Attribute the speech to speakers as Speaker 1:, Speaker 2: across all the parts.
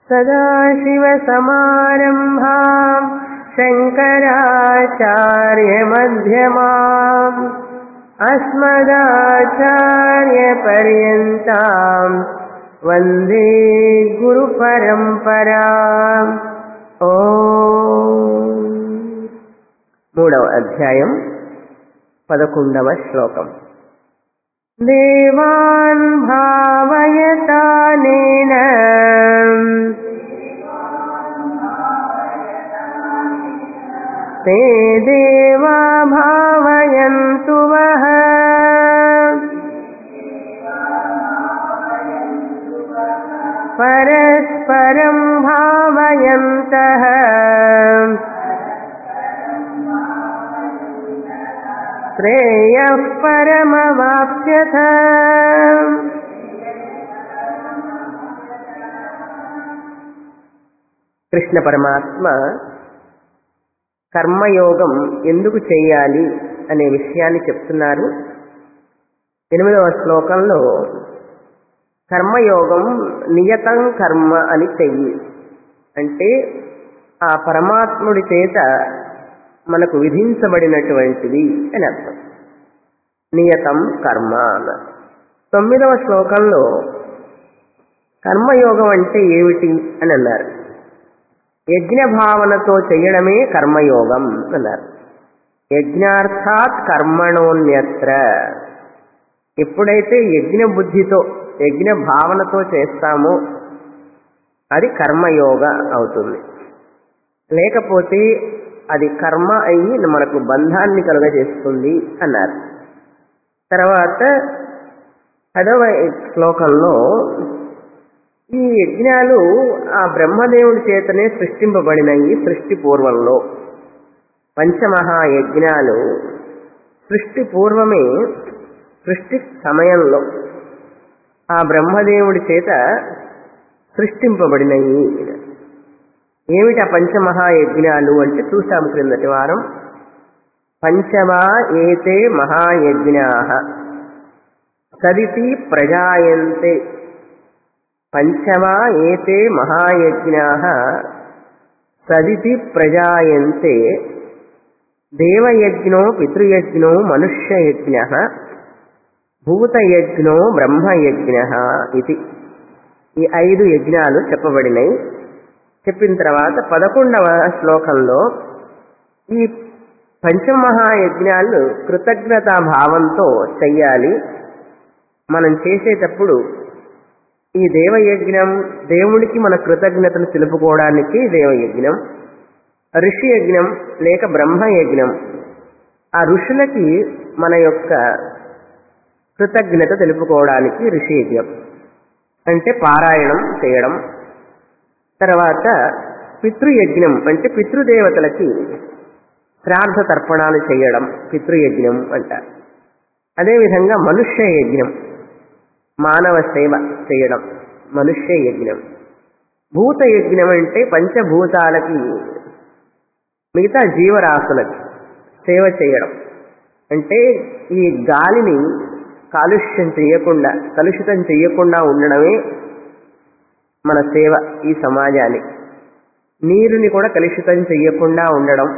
Speaker 1: सदाशिवसमारम्भाम् शङ्कराचार्यमध्यमाम् अस्मदाचार्यपर्यन्ताम् वन्दे गुरुपरम्पराम् ఓ మూడవ అధ్యాయం పదకొండవ శ్లోకం దేవాన్ భావయతానేన ते देवा भावयन्तु वः परस्परं भावयन्तः श्रेयः परमवाप्स्यथ కృష్ణ పరమాత్మ కర్మయోగం ఎందుకు చేయాలి అనే విషయాన్ని చెప్తున్నారు ఎనిమిదవ శ్లోకంలో కర్మయోగం నియతం కర్మ అని చెయ్యి అంటే ఆ పరమాత్ముడి చేత మనకు విధించబడినటువంటిది అని అర్థం నియతం కర్మ అన్న తొమ్మిదవ శ్లోకంలో కర్మయోగం అంటే ఏమిటి అని అన్నారు యజ్ఞ భావనతో చేయడమే కర్మయోగం అన్నారు యజ్ఞార్థాత్ కర్మణోన్యత్ర ఎప్పుడైతే యజ్ఞ బుద్ధితో యజ్ఞ భావనతో చేస్తామో అది కర్మయోగ అవుతుంది లేకపోతే అది కర్మ అయ్యి మనకు బంధాన్ని కలుగజేస్తుంది అన్నారు తర్వాత పదవ శ్లోకంలో ఈ యజ్ఞాలు ఆ బ్రహ్మదేవుడి చేతనే సృష్టింపబడినవి సృష్టి పూర్వంలో పంచమహాయజ్ఞాలు సృష్టి పూర్వమే సృష్టి సమయంలో ఆ బ్రహ్మదేవుడి చేత సృష్టింపబడినవి ఏమిటి ఆ పంచమహాయజ్ఞాలు అంటే చూసాం క్రిందటి వారం పంచమా ఏతే మహాయజ్ఞా సదితి ప్రజాయంతే పంచమా ఏతే మహాయజ్ఞా సదితి ప్రజాయంతే దేవయజ్ఞో పితృయజ్ఞో మనుష్యయజ్ఞ భూతయజ్ఞో బ్రహ్మయజ్ఞ ఇది ఈ ఐదు యజ్ఞాలు చెప్పబడినాయి చెప్పిన తర్వాత పదకొండవ శ్లోకంలో ఈ పంచమహాయజ్ఞాలు కృతజ్ఞతా భావంతో చెయ్యాలి మనం చేసేటప్పుడు ఈ దేవయజ్ఞం దేవుడికి మన కృతజ్ఞతను తెలుపుకోవడానికి దేవయజ్ఞం ఋషి యజ్ఞం లేక బ్రహ్మయజ్ఞం ఆ ఋషులకి మన యొక్క కృతజ్ఞత తెలుపుకోవడానికి ఋషి యజ్ఞం అంటే పారాయణం చేయడం తర్వాత పితృయజ్ఞం అంటే పితృదేవతలకి శ్రాద్ధ తర్పణాలు చేయడం పితృయజ్ఞం అంటారు అదేవిధంగా మనుష్య యజ్ఞం మానవ సేవ చేయడం మనుష్య యజ్ఞం భూత యజ్ఞం అంటే పంచభూతాలకి మిగతా జీవరాశులకి సేవ చేయడం అంటే ఈ గాలిని కాలుష్యం చేయకుండా కలుషితం చేయకుండా ఉండడమే మన సేవ ఈ సమాజానికి నీరుని కూడా కలుషితం చేయకుండా ఉండడం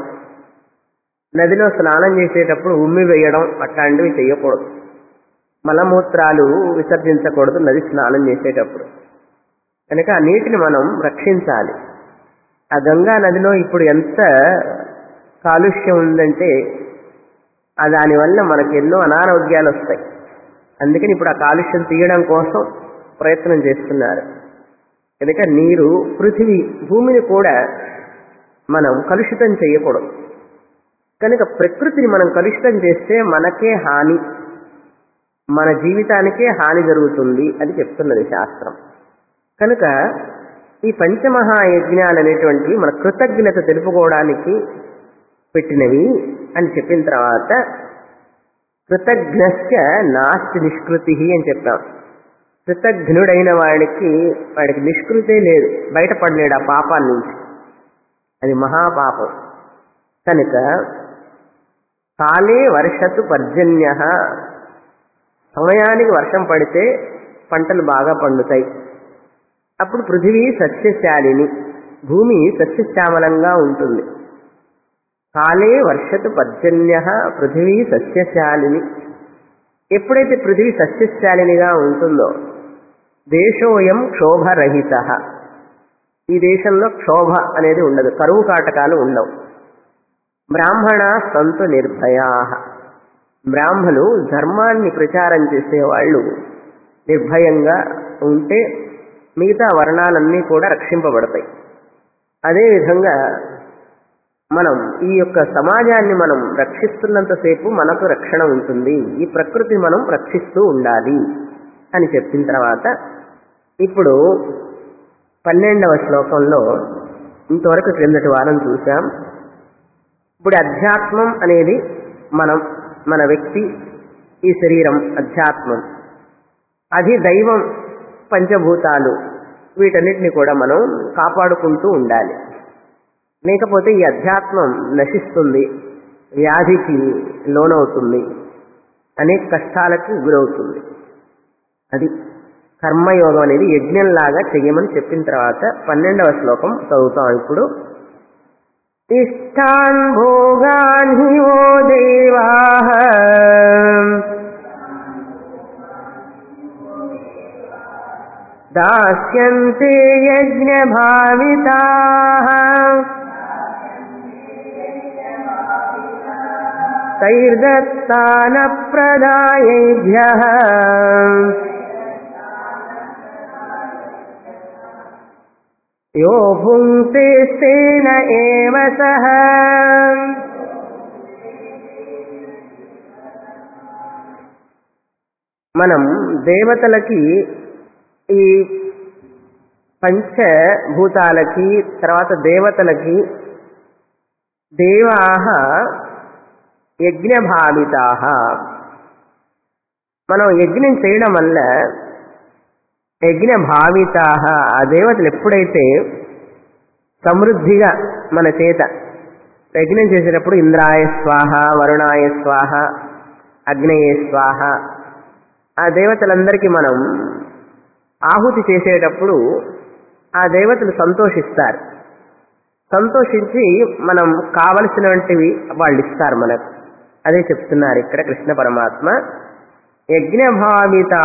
Speaker 1: నదిలో స్నానం చేసేటప్పుడు ఉమ్మి వేయడం అట్లాంటివి చేయకూడదు మలమూత్రాలు విసర్జించకూడదు నది స్నానం చేసేటప్పుడు కనుక ఆ నీటిని మనం రక్షించాలి ఆ గంగా నదిలో ఇప్పుడు ఎంత కాలుష్యం ఉందంటే ఆ దానివల్ల మనకు ఎన్నో అనారోగ్యాలు వస్తాయి అందుకని ఇప్పుడు ఆ కాలుష్యం తీయడం కోసం ప్రయత్నం చేస్తున్నారు కనుక నీరు పృథివీ భూమిని కూడా మనం కలుషితం చేయకూడదు కనుక ప్రకృతిని మనం కలుషితం చేస్తే మనకే హాని మన జీవితానికే హాని జరుగుతుంది అని చెప్తున్నది శాస్త్రం కనుక ఈ పంచమహాయజ్ఞాలు అనేటువంటివి మన కృతజ్ఞత తెలుపుకోవడానికి పెట్టినవి అని చెప్పిన తర్వాత కృతజ్ఞస్య నాస్తి నిష్కృతి అని చెప్పాం కృతజ్ఞుడైన వాడికి వాడికి నిష్కృతే లేదు బయటపడలేడు ఆ పాపాల నుంచి అది మహాపాపం కనుక కాలే వర్షతు పర్జన్య సమయానికి వర్షం పడితే పంటలు బాగా పండుతాయి అప్పుడు పృథివీ సస్యశాలిని భూమి సస్యశ్యామలంగా ఉంటుంది కాలే వర్షతు పర్జన్య పృథివీ సస్యశాలిని ఎప్పుడైతే పృథివీ సస్యశాలినిగా ఉంటుందో దేశోయం క్షోభరహిత ఈ దేశంలో క్షోభ అనేది ఉండదు కరువు కాటకాలు ఉండవు బ్రాహ్మణ సంతు నిర్భయా బ్రాహ్మలు ధర్మాన్ని ప్రచారం చేసేవాళ్ళు నిర్భయంగా ఉంటే మిగతా వర్ణాలన్నీ కూడా రక్షింపబడతాయి అదేవిధంగా మనం ఈ యొక్క సమాజాన్ని మనం రక్షిస్తున్నంతసేపు మనకు రక్షణ ఉంటుంది ఈ ప్రకృతి మనం రక్షిస్తూ ఉండాలి అని చెప్పిన తర్వాత ఇప్పుడు పన్నెండవ శ్లోకంలో ఇంతవరకు క్రిందటి వారం చూసాం ఇప్పుడు అధ్యాత్మం అనేది మనం మన వ్యక్తి ఈ శరీరం అధ్యాత్మం అది దైవం పంచభూతాలు వీటన్నిటిని కూడా మనం కాపాడుకుంటూ ఉండాలి లేకపోతే ఈ అధ్యాత్మం నశిస్తుంది వ్యాధికి లోనవుతుంది అనేక కష్టాలకు గురవుతుంది అది కర్మయోగం అనేది యజ్ఞంలాగా చెయ్యమని చెప్పిన తర్వాత పన్నెండవ శ్లోకం చదువుతాం ఇప్పుడు ఇష్టాన్ భోగాన్ హి ఓ దేవా దాస్యంతే యజ్ఞ భావితా తైర్దత్తాన ప్రదాయేభ్య यो भुङ्क्ते तेन एव सः మనం దేవతలకి ఈ పంచభూతాలకి తర్వాత దేవతలకి దేవాహ యజ్ఞభావితా మనం యజ్ఞం చేయడం వల్ల యజ్ఞ భావిత ఆ దేవతలు ఎప్పుడైతే సమృద్ధిగా మన చేత యజ్ఞం చేసేటప్పుడు ఇంద్రాయ స్వాహ వరుణాయ స్వాహ అగ్నయే స్వాహ ఆ దేవతలందరికీ మనం ఆహుతి చేసేటప్పుడు ఆ దేవతలు సంతోషిస్తారు సంతోషించి మనం కావలసినటువంటివి వాళ్ళు ఇస్తారు మనకు అదే చెప్తున్నారు ఇక్కడ కృష్ణ పరమాత్మ యజ్ఞభావితా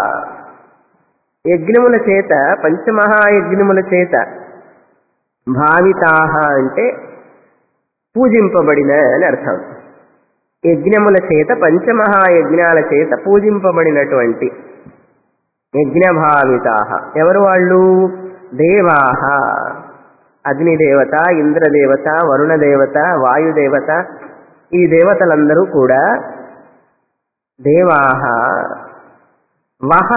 Speaker 1: యజ్ఞముల చేత పంచమహాయజ్ఞముల చేత భావితాహ అంటే పూజింపబడిన అని అర్థం యజ్ఞముల చేత పంచమహాయజ్ఞాల చేత పూజింపబడినటువంటి యజ్ఞభావితాహ ఎవరు వాళ్ళు దేవాహ అగ్నిదేవత ఇంద్రదేవత వరుణదేవత వాయుదేవత ఈ దేవతలందరూ కూడా దేవాహ వహ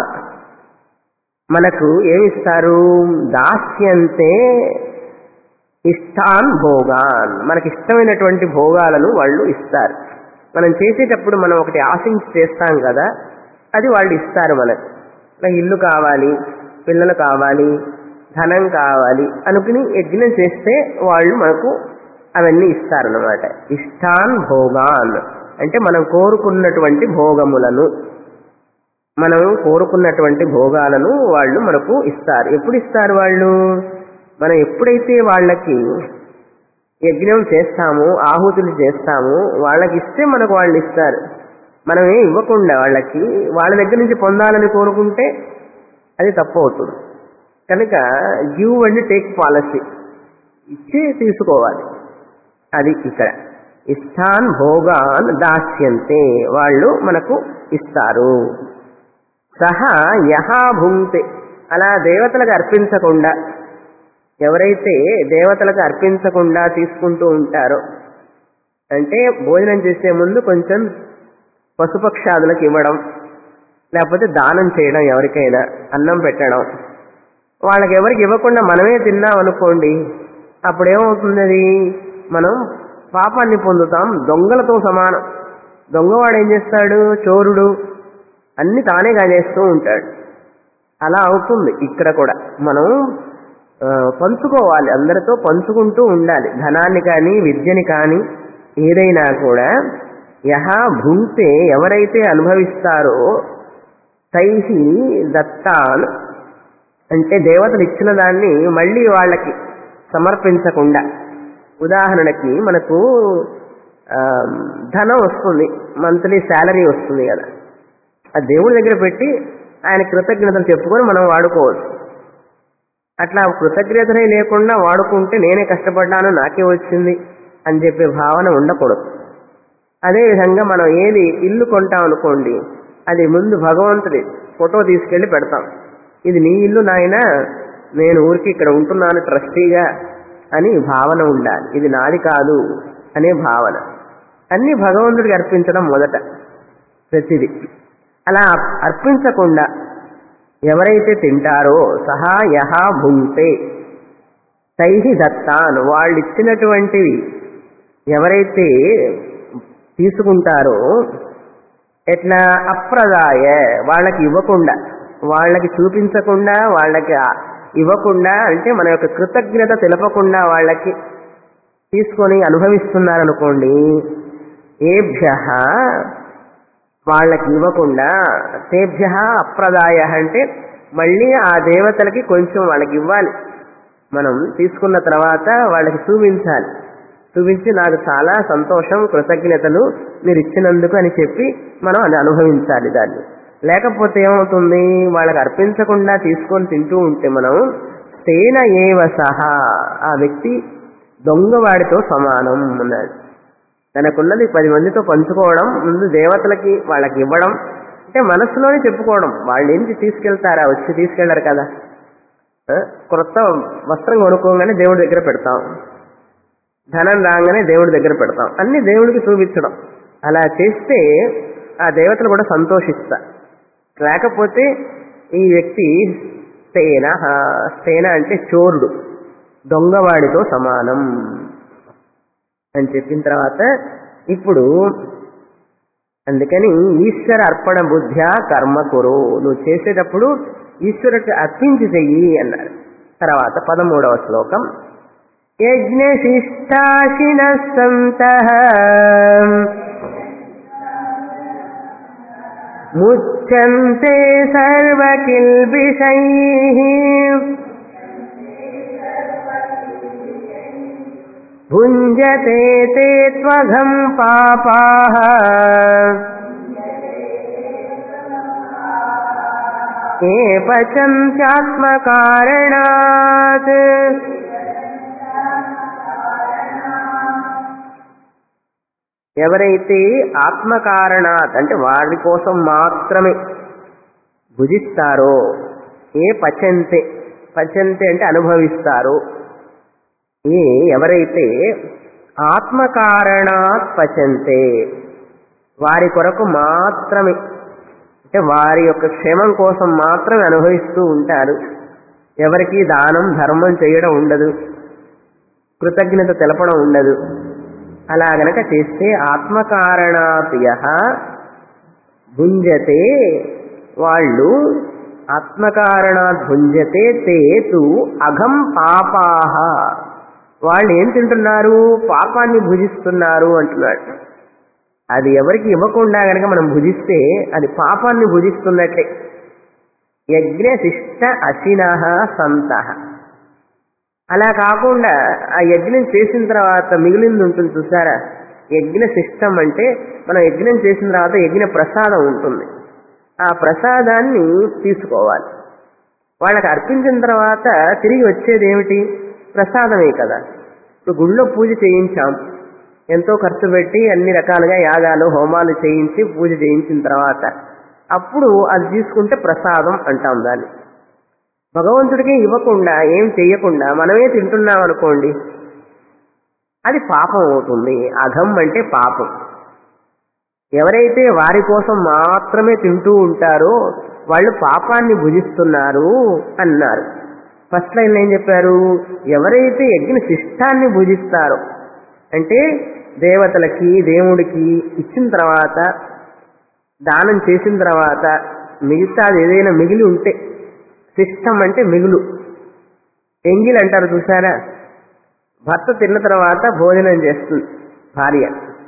Speaker 1: మనకు ఏమిస్తారు దాస్యంతే ఇష్టాన్ భోగాన్ మనకి ఇష్టమైనటువంటి భోగాలను వాళ్ళు ఇస్తారు మనం చేసేటప్పుడు మనం ఒకటి ఆశించి చేస్తాం కదా అది వాళ్ళు ఇస్తారు మనకు నాకు ఇల్లు కావాలి పిల్లలు కావాలి ధనం కావాలి అనుకుని యజ్ఞం చేస్తే వాళ్ళు మనకు అవన్నీ ఇస్తారన్నమాట ఇష్టాన్ భోగాన్ అంటే మనం కోరుకున్నటువంటి భోగములను మనం కోరుకున్నటువంటి భోగాలను వాళ్ళు మనకు ఇస్తారు ఎప్పుడు ఇస్తారు వాళ్ళు మనం ఎప్పుడైతే వాళ్ళకి యజ్ఞం చేస్తాము ఆహుతులు చేస్తాము వాళ్ళకి ఇస్తే మనకు వాళ్ళు ఇస్తారు మనమే ఇవ్వకుండా వాళ్ళకి వాళ్ళ దగ్గర నుంచి పొందాలని కోరుకుంటే అది తప్పు అవుతుంది కనుక గివ్ అండ్ టేక్ పాలసీ ఇచ్చి తీసుకోవాలి అది ఇక్కడ ఇష్టాన్ భోగాన్ దాస్యంతే వాళ్ళు మనకు ఇస్తారు సహా యహా భుంక్తే అలా దేవతలకు అర్పించకుండా ఎవరైతే దేవతలకు అర్పించకుండా తీసుకుంటూ ఉంటారో అంటే భోజనం చేసే ముందు కొంచెం పశుపక్షాదులకు ఇవ్వడం లేకపోతే దానం చేయడం ఎవరికైనా అన్నం పెట్టడం వాళ్ళకి ఎవరికి ఇవ్వకుండా మనమే తిన్నాం అనుకోండి అప్పుడేమవుతుంది అది మనం పాపాన్ని పొందుతాం దొంగలతో సమానం దొంగవాడు ఏం చేస్తాడు చోరుడు అన్ని తానే కాజేస్తూ ఉంటాడు అలా అవుతుంది ఇక్కడ కూడా మనం ఆ, పంచుకోవాలి అందరితో పంచుకుంటూ ఉండాలి ధనాన్ని కానీ విద్యని కానీ ఏదైనా కూడా యహ భుంక్తే ఎవరైతే అనుభవిస్తారో తైహి దత్తాన్ అంటే దేవతలు ఇచ్చిన దాన్ని మళ్ళీ వాళ్ళకి సమర్పించకుండా ఉదాహరణకి మనకు ఆ, ధనం వస్తుంది మంత్లీ శాలరీ వస్తుంది కదా ఆ దేవుడి దగ్గర పెట్టి ఆయన కృతజ్ఞతలు చెప్పుకొని మనం వాడుకోవచ్చు అట్లా కృతజ్ఞతనే లేకుండా వాడుకుంటే నేనే కష్టపడ్డాను నాకే వచ్చింది అని చెప్పే భావన ఉండకూడదు అదేవిధంగా మనం ఏది ఇల్లు కొంటాం అనుకోండి అది ముందు భగవంతుడి ఫోటో తీసుకెళ్లి పెడతాం ఇది నీ ఇల్లు నాయన నేను ఊరికి ఇక్కడ ఉంటున్నాను ట్రస్టీగా అని భావన ఉండాలి ఇది నాది కాదు అనే భావన అన్ని భగవంతుడికి అర్పించడం మొదట ప్రతిది అలా అర్పించకుండా ఎవరైతే తింటారో సహా యహ భుంక్తే తైహి దత్తాన్ వాళ్ళు ఇచ్చినటువంటివి ఎవరైతే తీసుకుంటారో ఎట్లా అప్రదాయ వాళ్ళకి ఇవ్వకుండా వాళ్ళకి చూపించకుండా వాళ్ళకి ఆ- ఇవ్వకుండా అంటే మన యొక్క కృతజ్ఞత తెలపకుండా వాళ్ళకి తీసుకొని అనుభవిస్తున్నారనుకోండి ఏభ్య వాళ్ళకి ఇవ్వకుండా తేభ్య అప్రదాయ అంటే మళ్ళీ ఆ దేవతలకి కొంచెం వాళ్ళకి ఇవ్వాలి మనం తీసుకున్న తర్వాత వాళ్ళకి చూపించాలి చూపించి నాకు చాలా సంతోషం కృతజ్ఞతలు మీరు ఇచ్చినందుకు అని చెప్పి మనం అది అనుభవించాలి దాన్ని లేకపోతే ఏమవుతుంది వాళ్ళకి అర్పించకుండా తీసుకొని తింటూ ఉంటే మనం తేన ఏవ సహా ఆ వ్యక్తి దొంగవాడితో సమానం అన్నాడు తనకున్నది పది మందితో పంచుకోవడం ముందు దేవతలకి వాళ్ళకి ఇవ్వడం అంటే మనసులోనే చెప్పుకోవడం వాళ్ళు ఏంటి తీసుకెళ్తారా వచ్చి తీసుకెళ్లరు కదా ఆ, క్రొత్త వస్త్రం కొనుక్కోగానే దేవుడి దగ్గర పెడతాం ధనం రాగానే దేవుడి దగ్గర పెడతాం అన్ని దేవుడికి చూపించడం అలా చేస్తే ఆ దేవతలు కూడా సంతోషిస్తా లేకపోతే ఈ వ్యక్తి స్తేన ఆ, స్తేన అంటే చోరుడు దొంగవాడితో సమానం అని చెప్పిన తర్వాత ఇప్పుడు అందుకని ఈశ్వర అర్పణ బుద్ధ్యా కర్మ కురు నువ్వు చేసేటప్పుడు ఈశ్వరుడికి అర్పించి చెయ్యి అన్నారు తర్వాత పదమూడవ శ్లోకం యజ్ఞశిష్టాశిన సంత ముచ్యంతే సర్వకిల్బిషై భుంజతే తే త్వఘం పాపాః ఏ పచంత్యాత్మకారణాత్ ఎవరైతే ఆత్మకారణాత్ అంటే వారి కోసం మాత్రమే భుజిస్తారో ఏ పచంతే పచంతే అంటే అనుభవిస్తారో ఏ ఎవరైతే ఆత్మకారణాత్ పచంతే వారి కొరకు మాత్రమే అంటే వారి యొక్క క్షేమం కోసం మాత్రమే అనుభవిస్తూ ఉంటారు ఎవరికి దానం ధర్మం చేయడం ఉండదు కృతజ్ఞత తెలపడం ఉండదు అలా గనక చేస్తే ఆత్మకారణాత్ యః భుంజతే వాళ్ళు ఆత్మకారణాత్ భుంజతే తే తు అఘం పాపాహ వాళ్ళు ఏం తింటున్నారు పాపాన్ని భుజిస్తున్నారు అంటున్నాడు అది ఎవరికి ఇవ్వకుండా గనక మనం భుజిస్తే అది పాపాన్ని భుజిస్తున్నట్లే యజ్ఞశిష్ట అశిన సంత అలా కాకుండా ఆ యజ్ఞం చేసిన తర్వాత మిగిలింది ఉంటుంది చూసారా యజ్ఞ శిష్టం అంటే మనం యజ్ఞం చేసిన తర్వాత యజ్ఞ ప్రసాదం ఉంటుంది ఆ ప్రసాదాన్ని తీసుకోవాలి వాళ్ళకి అర్పించిన తర్వాత తిరిగి వచ్చేది ఏమిటి ప్రసాదమే కదా ఇప్పుడు గుళ్ళో పూజ చేయించాం ఎంతో ఖర్చు పెట్టి అన్ని రకాలుగా యాగాలు హోమాలు చేయించి పూజ చేయించిన తర్వాత అప్పుడు అది తీసుకుంటే ప్రసాదం అంటాం దాన్ని భగవంతుడికి ఇవ్వకుండా ఏం చెయ్యకుండా మనమే తింటున్నాం అనుకోండి అది పాపం అవుతుంది అఘం అంటే పాపం ఎవరైతే వారి కోసం మాత్రమే తింటూ ఉంటారో వాళ్ళు పాపాన్ని భుజిస్తున్నారు అన్నారు ఫస్ట్ లైన్ ఏం చెప్పారు ఎవరైతే యజ్ఞ శిష్టాన్ని భుజిస్తారో అంటే దేవతలకి దేవుడికి ఇచ్చిన తర్వాత దానం చేసిన తర్వాత మిగతాది ఏదైనా మిగిలి ఉంటే శిష్టం అంటే మిగులు ఎంగిల్ అంటారు చూసారా భర్త తిన్న తర్వాత భోజనం చేస్తుంది భార్య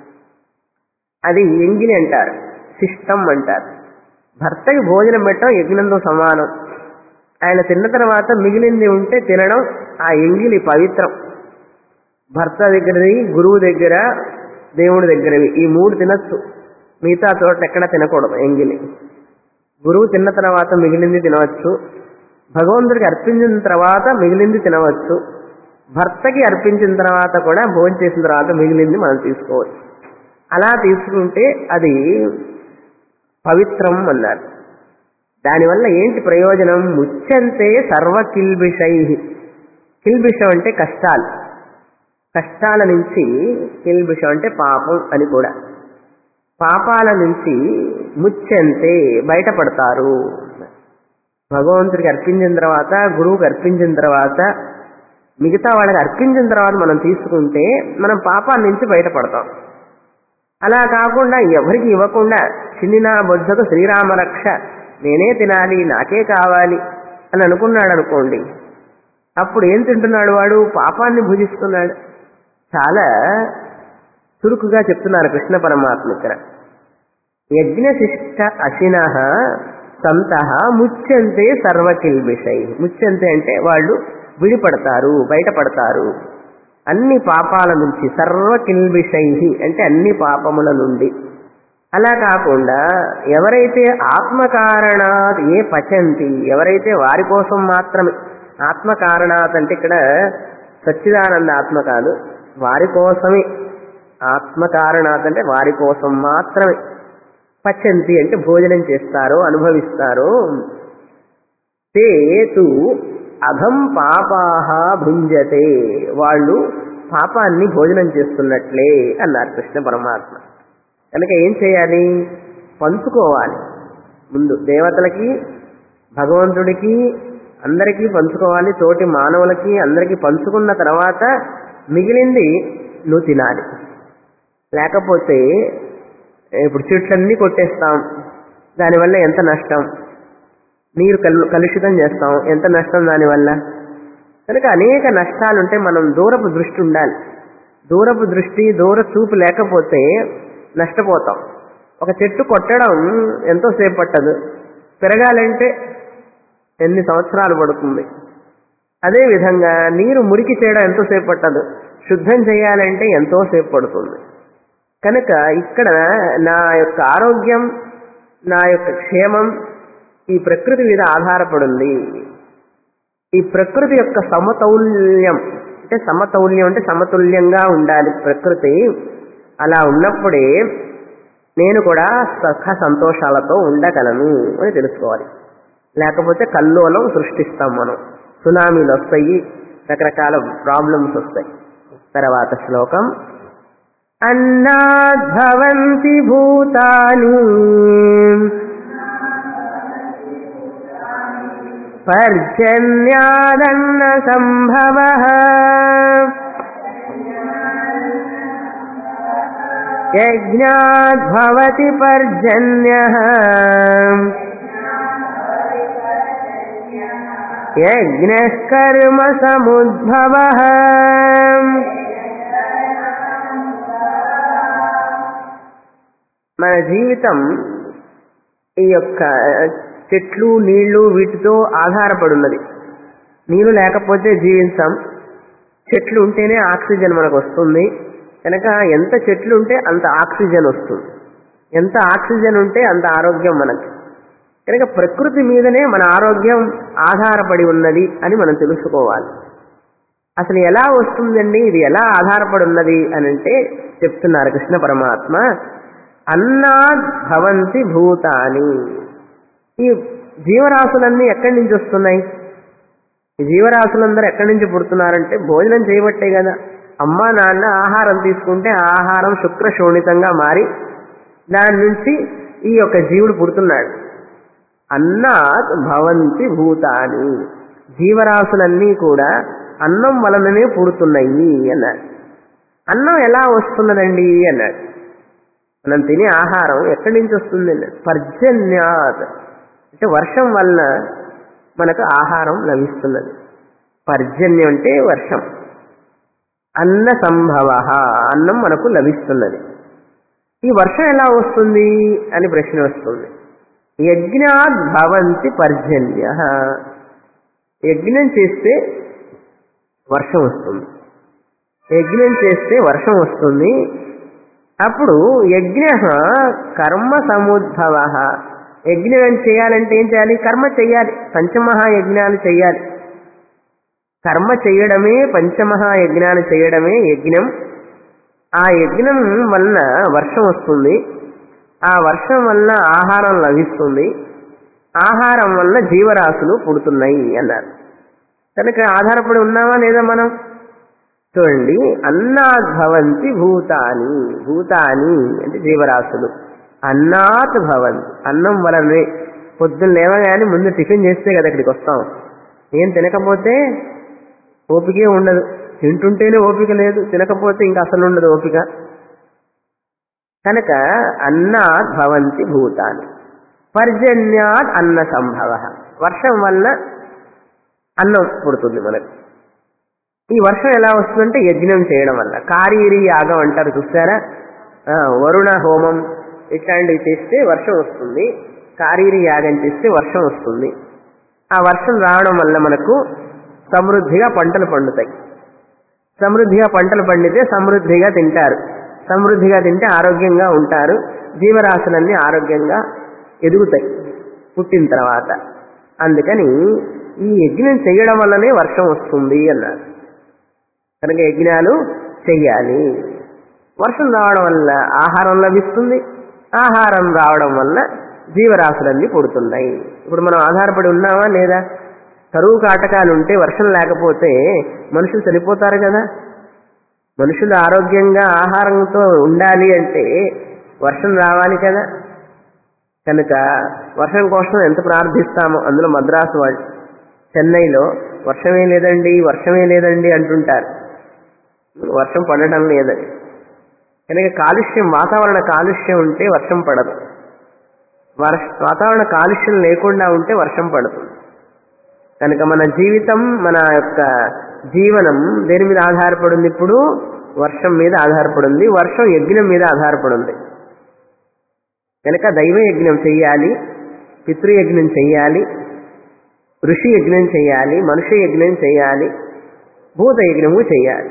Speaker 1: అది ఎంగిలి అంటారు శిష్టం అంటారు భర్తకి భోజనం పెట్టడం యజ్ఞంతో సమానం ఆయన తిన్న తర్వాత మిగిలింది ఉంటే తినడం ఆ ఎంగిలి పవిత్రం భర్త దగ్గరది గురువు దగ్గర దేవుడి దగ్గరవి ఈ మూడు తినచ్చు మిగతా చోట ఎక్కడ తినకూడదు ఎంగిలి గురువు తిన్న తర్వాత మిగిలింది తినవచ్చు భగవంతుడికి అర్పించిన తర్వాత మిగిలింది తినవచ్చు భర్తకి అర్పించిన తర్వాత కూడా భోజనం చేసిన తర్వాత మిగిలింది మనం తీసుకోవచ్చు అలా తీసుకుంటే అది పవిత్రం అన్నారు దానివల్ల ఏంటి ప్రయోజనం ముచ్చంతే సర్వ కిల్బిషై కిల్బిషం అంటే కష్టాలు కష్టాల నుంచి కిల్బిషం అంటే పాపం అని కూడా పాపాల నుంచి ముచ్చంతే బయటపడతారు భగవంతుడికి అర్పించిన తర్వాత గురువుకి అర్పించిన తర్వాత మిగతా వాళ్ళకి అర్పించిన తర్వాత మనం తీసుకుంటే మనం పాపాల నుంచి బయటపడతాం అలా కాకుండా ఎవరికి ఇవ్వకుండా చిన్నిన బొజ్జకు శ్రీరామ రక్ష నేనే తినాలి నాకే కావాలి అని అనుకున్నాడు అనుకోండి అప్పుడు ఏం తింటున్నాడు వాడు పాపాన్ని భుజిస్తున్నాడు చాలా చురుకుగా చెప్తున్నారు కృష్ణ పరమాత్మ ఇక్కడ యజ్ఞశిష్ట అశిన సంత ముచ్చంతే సర్వకిల్బిషై ముచ్చంతే అంటే వాళ్ళు విడిపడతారు బయటపడతారు అన్ని పాపాల నుంచి సర్వకిల్బిషై అంటే అన్ని పాపముల నుండి అలా కాకుండా ఎవరైతే ఆత్మకారణాత్ ఏ పచంతి ఎవరైతే వారి కోసం మాత్రమే ఆత్మకారణాత్ అంటే ఇక్కడ సచ్చిదానంద ఆత్మ కాదు వారి కోసమే ఆత్మకారణాత్ అంటే వారి కోసం మాత్రమే పచంతి అంటే భోజనం చేస్తారు అనుభవిస్తారు తే తు అధం పాపాహ భుంజతే వాళ్ళు పాపాన్ని భోజనం చేస్తున్నట్లే అన్నారు కృష్ణ పరమాత్మ కనుక ఏం చేయాలి పంచుకోవాలి ముందు దేవతలకి భగవంతుడికి అందరికీ పంచుకోవాలి తోటి మానవులకి అందరికీ పంచుకున్న తర్వాత మిగిలింది నువ్వు తినాలి లేకపోతే ఇప్పుడు చెట్లన్నీ కొట్టేస్తాం దానివల్ల ఎంత నష్టం నీరు కలు కలుషితం చేస్తాం ఎంత నష్టం దానివల్ల కనుక అనేక నష్టాలుంటే మనం దూరపు దృష్టి ఉండాలి దూరపు దృష్టి దూర చూపు లేకపోతే నష్టపోతాం ఒక చెట్టు కొట్టడం ఎంతో సేపు పట్టదు పెరగాలంటే ఎన్ని సంవత్సరాలు పడుతుంది అదే విధంగా నీరు మురికి చేయడం ఎంతోసేపు పట్టదు శుద్ధం చేయాలంటే ఎంతోసేపు పడుతుంది కనుక ఇక్కడ నా యొక్క ఆరోగ్యం నా యొక్క క్షేమం ఈ ప్రకృతి మీద ఆధారపడింది ఈ ప్రకృతి యొక్క సమతౌల్యం అంటే సమతౌల్యం అంటే సమతుల్యంగా ఉండాలి ప్రకృతి అలా ఉన్నప్పుడే నేను కూడా సుఖ సంతోషాలతో ఉండగలను అని తెలుసుకోవాలి లేకపోతే కల్లోలం సృష్టిస్తాం మనం సునామీలు వస్తాయి రకరకాల ప్రాబ్లమ్స్ వస్తాయి తర్వాత శ్లోకం అన్నాద్భవంతి భూతాని పర్జన్యాదన్న సంభవ యజ్ఞాద్భవతి పర్జన్య యజ్ఞః కర్మ సముద్భవ మన జీవితం ఈ యొక్క చెట్లు నీళ్లు వీటితో ఆధారపడి ఉన్నది నీళ్లు లేకపోతే జీవించాం చెట్లు ఉంటేనే ఆక్సిజన్ మనకు వస్తుంది కనుక ఎంత చెట్లు ఉంటే అంత ఆక్సిజన్ వస్తుంది ఎంత ఆక్సిజన్ ఉంటే అంత ఆరోగ్యం మనకి కనుక ప్రకృతి మీదనే మన ఆరోగ్యం ఆధారపడి ఉన్నది అని మనం తెలుసుకోవాలి అసలు ఎలా వస్తుందండి ఇది ఎలా ఆధారపడి ఉన్నది అని అంటే చెప్తున్నారు కృష్ణ పరమాత్మ అన్నాద్ భవంతి భూతాని ఈ జీవరాశులన్నీ ఎక్కడి నుంచి వస్తున్నాయి ఈ జీవరాశులందరూ ఎక్కడి నుంచి పుడుతున్నారంటే భోజనం చేయబట్టే కదా అమ్మా నాన్న ఆహారం తీసుకుంటే ఆ ఆహారం శుక్ర శోణితంగా మారి దాని నుంచి ఈ యొక్క జీవుడు పుడుతున్నాడు అన్నాత్ భవంతి భూతాని జీవరాశులన్నీ కూడా అన్నం వలననే పుడుతున్నాయి అన్నాడు అన్నం ఎలా వస్తున్నదండి అన్నాడు మనం తినే ఆహారం ఎక్కడి నుంచి వస్తుంది అన్నాడు పర్జన్యాత్ అంటే వర్షం వలన మనకు ఆహారం లభిస్తున్నది పర్జన్యం అంటే వర్షం అన్న సంభవ అన్నం మనకు లభిస్తున్నది ఈ వర్షం ఎలా వస్తుంది అని ప్రశ్న వస్తుంది యజ్ఞాద్ భవంతి పర్జన్య యజ్ఞం చేస్తే వర్షం వస్తుంది యజ్ఞం చేస్తే వర్షం వస్తుంది అప్పుడు యజ్ఞ కర్మ సముద్భవ యజ్ఞం చేయాలంటే ఏం చేయాలి కర్మ చేయాలి పంచమహాయజ్ఞాలు చేయాలి కర్మ చేయడమే పంచమహాయజ్ఞాలు చేయడమే యజ్ఞం ఆ యజ్ఞం వలన వర్షం వస్తుంది ఆ వర్షం వలన ఆహారం లభిస్తుంది ఆహారం వలన జీవరాశులు పుడుతున్నాయి అన్నారు కనుక ఆధారపడి ఉన్నామా లేదా మనం చూడండి అన్నాత్ భవంతి భూతాని భూతాని అంటే జీవరాశులు అన్నాత్ భవంతి అన్నం వలనే పొద్దున్న లేవగానే ముందు టిఫిన్ చేస్తే కదా ఇక్కడికి వస్తాం ఏం తినకపోతే ఓపికే ఉండదు తింటుంటేనే ఓపిక లేదు తినకపోతే ఇంకా అసలు ఉండదు ఓపిక కనుక అన్నాత్ భవంతి భూతాని పర్జన్యాత్ అన్న సంభవ వర్షం వల్ల అన్నం పుడుతుంది మనకు ఈ వర్షం ఎలా వస్తుందంటే యజ్ఞం చేయడం వల్ల కారీరి యాగం అంటారు చూసారా ఆ, వరుణ హోమం ఇట్లాంటివి చేస్తే వర్షం వస్తుంది కారీరి యాగం చేస్తే వర్షం వస్తుంది ఆ వర్షం రావడం వల్ల మనకు సమృద్ధిగా పంటలు పండుతాయి సమృద్ధిగా పంటలు పండితే సమృద్ధిగా తింటారు సమృద్ధిగా తింటే ఆరోగ్యంగా ఉంటారు జీవరాశులన్నీ ఆరోగ్యంగా ఎదుగుతాయి పుట్టిన తర్వాత అందుకని ఈ యజ్ఞం చేయడం వల్లనే వర్షం వస్తుంది అన్నారు కనుక యజ్ఞాలు చెయ్యాలి వర్షం రావడం వల్ల ఆహారం లభిస్తుంది ఆహారం రావడం వల్ల జీవరాశులన్నీ పుడుతున్నాయి ఇప్పుడు మనం ఆధారపడి ఉన్నామా లేదా కరువు కాటకాలు ఉంటే వర్షం లేకపోతే మనుషులు చనిపోతారు కదా మనుషులు ఆరోగ్యంగా ఆహారంతో ఉండాలి అంటే వర్షం రావాలి కదా కనుక వర్షం కోసం ఎంత ప్రార్థిస్తామో అందులో మద్రాసు వాళ్ళు చెన్నైలో వర్షమే లేదండి వర్షమే లేదండి అంటుంటారు వర్షం పడటం లేదని కనుక కాలుష్యం వాతావరణ కాలుష్యం ఉంటే వర్షం పడదు వర్ష వాతావరణ కాలుష్యం లేకుండా ఉంటే వర్షం పడుతుంది కనుక మన జీవితం మన యొక్క జీవనం దేని మీద ఆధారపడింది ఇప్పుడు వర్షం మీద ఆధారపడింది వర్షం యజ్ఞం మీద ఆధారపడింది కనుక దైవ యజ్ఞం చెయ్యాలి పితృయజ్ఞం చెయ్యాలి ఋషి యజ్ఞం చేయాలి మనుష్య యజ్ఞం చేయాలి భూత యజ్ఞము చేయాలి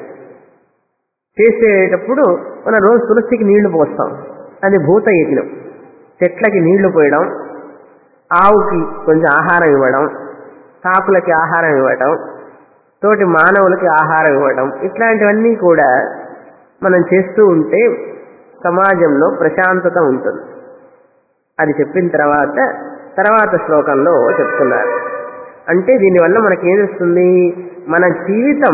Speaker 1: చేసేటప్పుడు మనం రోజు తులసికి నీళ్లు పోస్తాం అది భూత యజ్ఞం చెట్లకి నీళ్లు పోయడం ఆవుకి కొంచెం ఆహారం ఇవ్వడం కాకులకి ఆహారం ఇవ్వడం తోటి మానవులకి ఆహారం ఇవ్వడం ఇట్లాంటివన్నీ కూడా మనం చేస్తూ ఉంటే సమాజంలో ప్రశాంతత ఉంటుంది అది చెప్పిన తర్వాత తర్వాత శ్లోకంలో చెప్తున్నారు అంటే దీనివల్ల మనకేం వస్తుంది మన జీవితం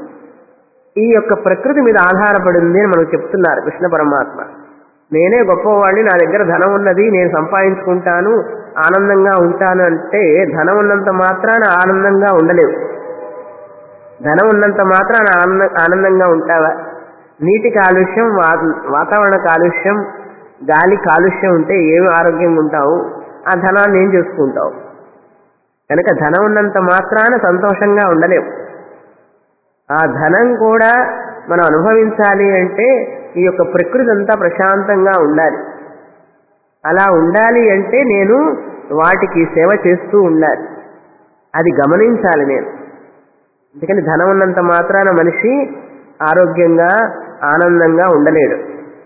Speaker 1: ఈ యొక్క ప్రకృతి మీద ఆధారపడింది అని మనకు చెప్తున్నారు కృష్ణ పరమాత్మ నేనే గొప్పవాడిని నా దగ్గర ధనం ఉన్నది నేను సంపాదించుకుంటాను ఆనందంగా ఉంటాను అంటే ధనం ఉన్నంత మాత్రాన ఆనందంగా ఉండలేవు ధనం ఉన్నంత మాత్రాన ఆనంద ఆనందంగా ఉంటావా నీటి కాలుష్యం వా- వాతావరణ కాలుష్యం గాలి కాలుష్యం ఉంటే ఏమి ఆరోగ్యంగా ఉంటావు ఆ ధనాన్ని ఏం చేసుకుంటావు కనుక ధనం ఉన్నంత మాత్రాన సంతోషంగా ఉండలేవు ఆ ధనం కూడా మనం అనుభవించాలి అంటే ఈ యొక్క ప్రకృతి అంతా ప్రశాంతంగా ఉండాలి అలా ఉండాలి అంటే నేను వాటికి సేవ చేస్తూ ఉండాలి అది గమనించాలి నేను అందుకని ధనం ఉన్నంత మాత్రాన మనిషి ఆరోగ్యంగా ఆనందంగా ఉండలేడు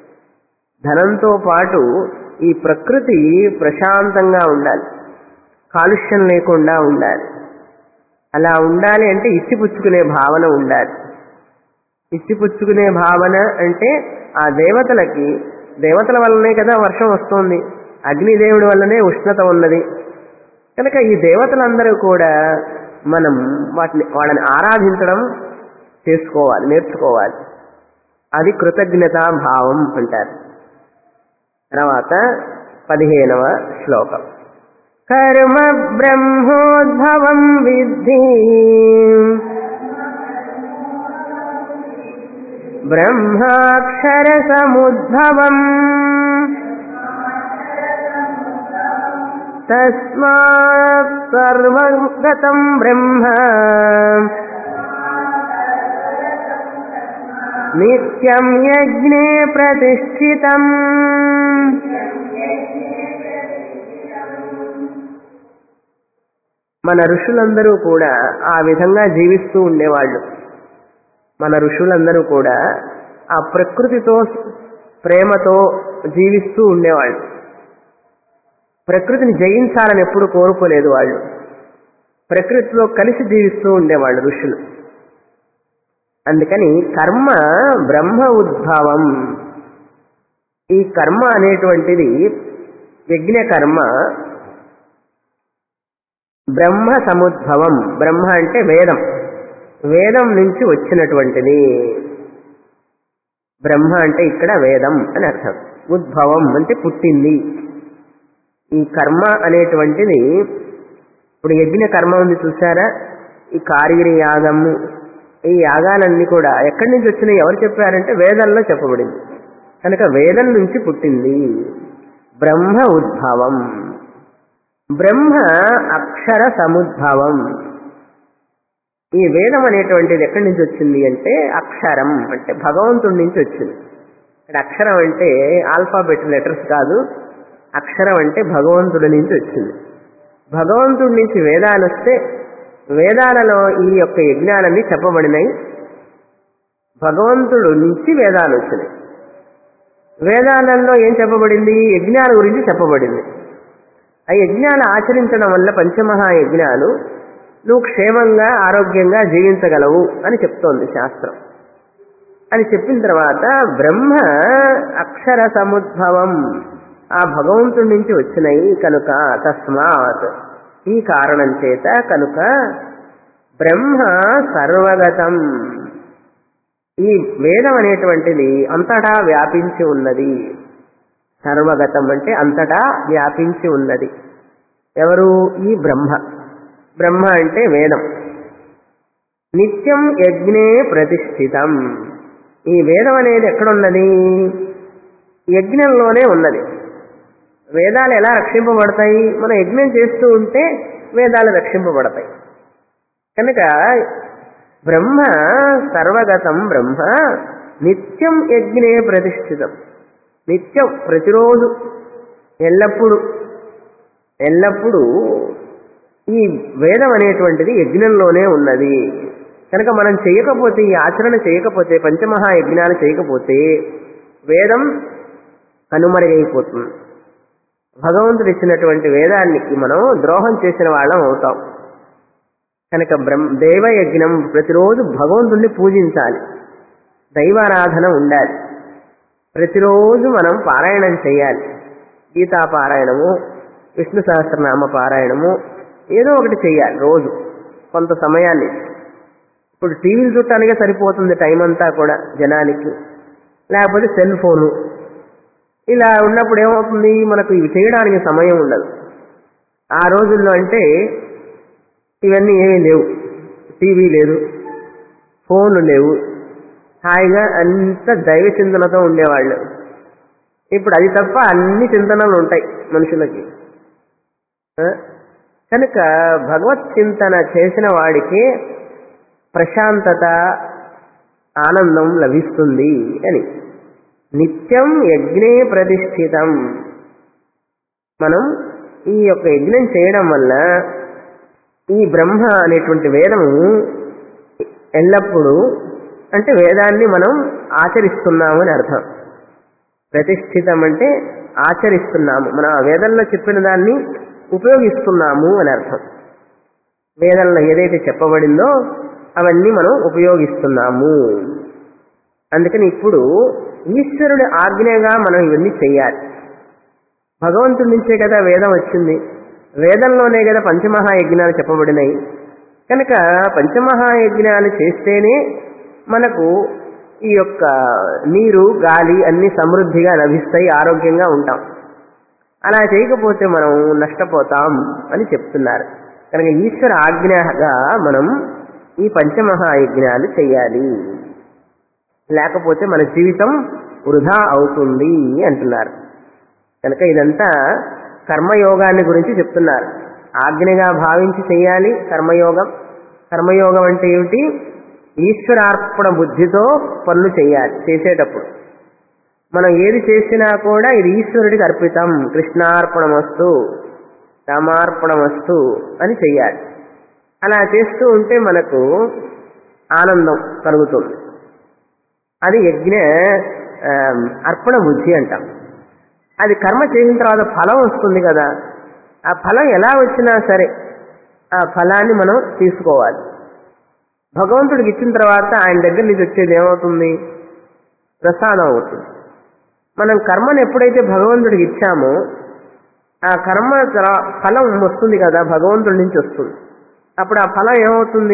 Speaker 1: ధనంతో పాటు ఈ ప్రకృతి ప్రశాంతంగా ఉండాలి కాలుష్యం లేకుండా ఉండాలి అలా ఉండాలి అంటే ఇచ్చిపుచ్చుకునే భావన ఉండాలి ఇచ్చిపుచ్చుకునే భావన అంటే ఆ దేవతలకి దేవతల వల్లనే కదా వర్షం వస్తుంది అగ్నిదేవుడి వల్లనే ఉష్ణత ఉన్నది కనుక ఈ దేవతలందరూ కూడా మనం వాటిని వాళ్ళని ఆరాధించడం చేసుకోవాలి నేర్చుకోవాలి అది కృతజ్ఞతా భావం అంటారు తర్వాత పదిహేనవ శ్లోకం కర్మ బ్రహ్మోద్భవం విద్ధి బ్రహ్మాక్షర సముద్భవం తస్మాత్ సర్వగతం బ్రహ్మ నిత్యం యజ్ఞే ప్రతిష్ఠితం మన ఋషులందరూ కూడా ఆ విధంగా జీవిస్తూ ఉండేవాళ్ళు మన ఋషులందరూ కూడా ఆ ప్రకృతితో ప్రేమతో జీవిస్తూ ఉండేవాళ్ళు ప్రకృతిని జయించాలని ఎప్పుడు కోరుకోలేదు వాళ్ళు ప్రకృతిలో కలిసి జీవిస్తూ ఉండేవాళ్ళు ఋషులు అందుకని కర్మ బ్రహ్మ ఉద్భవం ఈ కర్మ అనేటువంటిది యజ్ఞ కర్మ బ్రహ్మ సముద్భవం బ్రహ్మ అంటే వేదం వేదం నుంచి వచ్చినటువంటిది బ్రహ్మ అంటే ఇక్కడ వేదం అని అర్థం ఉద్భవం అంటే పుట్టింది ఈ కర్మ అనేటువంటిది ఇప్పుడు యజ్ఞ కర్మ ఉంది చూసారా ఈ కార్గిరి యాగము ఈ యాగాలన్నీ కూడా ఎక్కడి నుంచి వచ్చినాయి ఎవరు చెప్పారంటే వేదంలో చెప్పబడింది కనుక వేదం నుంచి పుట్టింది బ్రహ్మ ఉద్భవం బ్రహ్మ అక్షర సముద్భవం ఈ వేదం అనేటువంటిది ఎక్కడి నుంచి వచ్చింది అంటే అక్షరం అంటే భగవంతుడి నుంచి వచ్చింది ఇక్కడ అక్షరం అంటే ఆల్ఫాబెట్ లెటర్స్ కాదు అక్షరం అంటే భగవంతుడి నుంచి వచ్చింది భగవంతుడి నుంచి వేదాలు వస్తే వేదాలలో ఈ యొక్క యజ్ఞాలన్నీ చెప్పబడినాయి భగవంతుడు నుంచి వేదాలు వచ్చినాయి వేదాలలో ఏం చెప్పబడింది యజ్ఞాల గురించి చెప్పబడింది ఆ యజ్ఞాలు ఆచరించడం వల్ల పంచమహా యజ్ఞాలు నువ్వు క్షేమంగా ఆరోగ్యంగా జీవించగలవు అని చెప్తోంది శాస్త్రం అని చెప్పిన తర్వాత బ్రహ్మ అక్షర సముద్భవం ఆ భగవంతుడి నుంచి వచ్చినాయి కనుక తస్మాత్ ఈ కారణం చేత కనుక బ్రహ్మ సర్వగతం ఈ వేదం అనేటువంటిది అంతటా వ్యాపించి ఉన్నది సర్వగతం అంటే అంతటా వ్యాపించి ఉన్నది ఎవరు ఈ బ్రహ్మ బ్రహ్మ అంటే వేదం నిత్యం యజ్ఞే ప్రతిష్ఠితం ఈ వేదం అనేది ఎక్కడున్నది యజ్ఞంలోనే ఉన్నది వేదాలు ఎలా రక్షింపబడతాయి మనం యజ్ఞం చేస్తూ ఉంటే వేదాలు రక్షింపబడతాయి కనుక బ్రహ్మ సర్వగతం బ్రహ్మ నిత్యం యజ్ఞే ప్రతిష్ఠితం నిత్యం ప్రతిరోజు ఎల్లప్పుడూ ఎల్లప్పుడూ ఈ వేదం అనేటువంటిది యజ్ఞంలోనే ఉన్నది కనుక మనం చేయకపోతే ఈ ఆచరణ చేయకపోతే పంచమహా యజ్ఞాలు చేయకపోతే వేదం కనుమరుగైపోతుంది భగవంతుడు ఇచ్చినటువంటి వేదానికి మనం ద్రోహం చేసిన వాళ్ళం అవుతాం కనుక బ్రహ్మ దైవయజ్ఞం ప్రతిరోజు భగవంతుణ్ణి పూజించాలి దైవారాధన ఉండాలి ప్రతిరోజు మనం పారాయణం చేయాలి గీతా పారాయణము విష్ణు సహస్రనామ పారాయణము ఏదో ఒకటి చేయాలి రోజు కొంత సమయాన్ని ఇప్పుడు టీవీలు చుట్టానికే సరిపోతుంది టైం అంతా కూడా జనానికి లేకపోతే సెల్ ఫోను ఇలా ఉన్నప్పుడు ఏమవుతుంది మనకు ఇవి చేయడానికి సమయం ఉండదు ఆ రోజుల్లో అంటే ఇవన్నీ ఏమీ లేవు టీవీ లేదు ఫోన్లు లేవు హాయిగా అంత దైవ చింతనతో ఉండేవాళ్ళు ఇప్పుడు అది తప్ప అన్ని చింతనలు ఉంటాయి మనుషులకి ఆ? కనుక భగవత్ చింతన చేసిన వాడికి ప్రశాంతత ఆనందం లభిస్తుంది అని నిత్యం యజ్ఞే ప్రతిష్ఠితం మనం ఈ యొక్క యజ్ఞం చేయడం వల్ల ఈ బ్రహ్మ అనేటువంటి వేదము ఎల్లప్పుడూ అంటే వేదాన్ని మనం ఆచరిస్తున్నాము అని అర్థం ప్రతిష్ఠితం అంటే ఆచరిస్తున్నాము మనం ఆ వేదంలో చెప్పిన దాన్ని ఉపయోగిస్తున్నాము అని అర్థం వేదంలో ఏదైతే చెప్పబడిందో అవన్నీ మనం ఉపయోగిస్తున్నాము అందుకని ఇప్పుడు ఈశ్వరుడి ఆజ్ఞగా మనం ఇవన్నీ చేయాలి భగవంతుడి నుంచే కదా వేదం వచ్చింది వేదంలోనే కదా పంచమహాయజ్ఞాలు చెప్పబడినాయి కనుక పంచమహాయజ్ఞాలు చేస్తేనే మనకు ఈ యొక్క నీరు గాలి అన్ని సమృద్ధిగా లభిస్తాయి ఆరోగ్యంగా ఉంటాం అలా చేయకపోతే మనం నష్టపోతాం అని చెప్తున్నారు కనుక ఈశ్వర ఆజ్ఞగా మనం ఈ పంచమహాయజ్ఞాలు చేయాలి లేకపోతే మన జీవితం వృధా అవుతుంది అంటున్నారు కనుక ఇదంతా కర్మయోగాన్ని గురించి చెప్తున్నారు ఆజ్ఞగా భావించి చేయాలి కర్మయోగం కర్మయోగం అంటే ఏమిటి ఈశ్వరార్పణ బుద్ధితో పనులు చేయాలి చేసేటప్పుడు మనం ఏది చేసినా కూడా ఇది ఈశ్వరుడికి అర్పితం కృష్ణార్పణమస్తు రామార్పణమస్తు అని చెయ్యాలి అలా చేస్తూ ఉంటే మనకు ఆనందం కలుగుతుంది అది యజ్ఞ ఆ, అర్పణ బుద్ధి అంటాం అది కర్మ చేసిన తర్వాత ఫలం వస్తుంది కదా ఆ ఫలం ఎలా వచ్చినా సరే ఆ ఫలాన్ని మనం తీసుకోవాలి భగవంతుడికి ఇచ్చిన తర్వాత ఆయన దగ్గర నుంచి వచ్చేది ఏమవుతుంది ప్రసాదం అవుతుంది మనం కర్మను ఎప్పుడైతే భగవంతుడికి ఇచ్చామో ఆ కర్మ తర్వా- ఫలం వస్తుంది కదా భగవంతుడి నుంచి వస్తుంది అప్పుడు ఆ ఫలం ఏమవుతుంది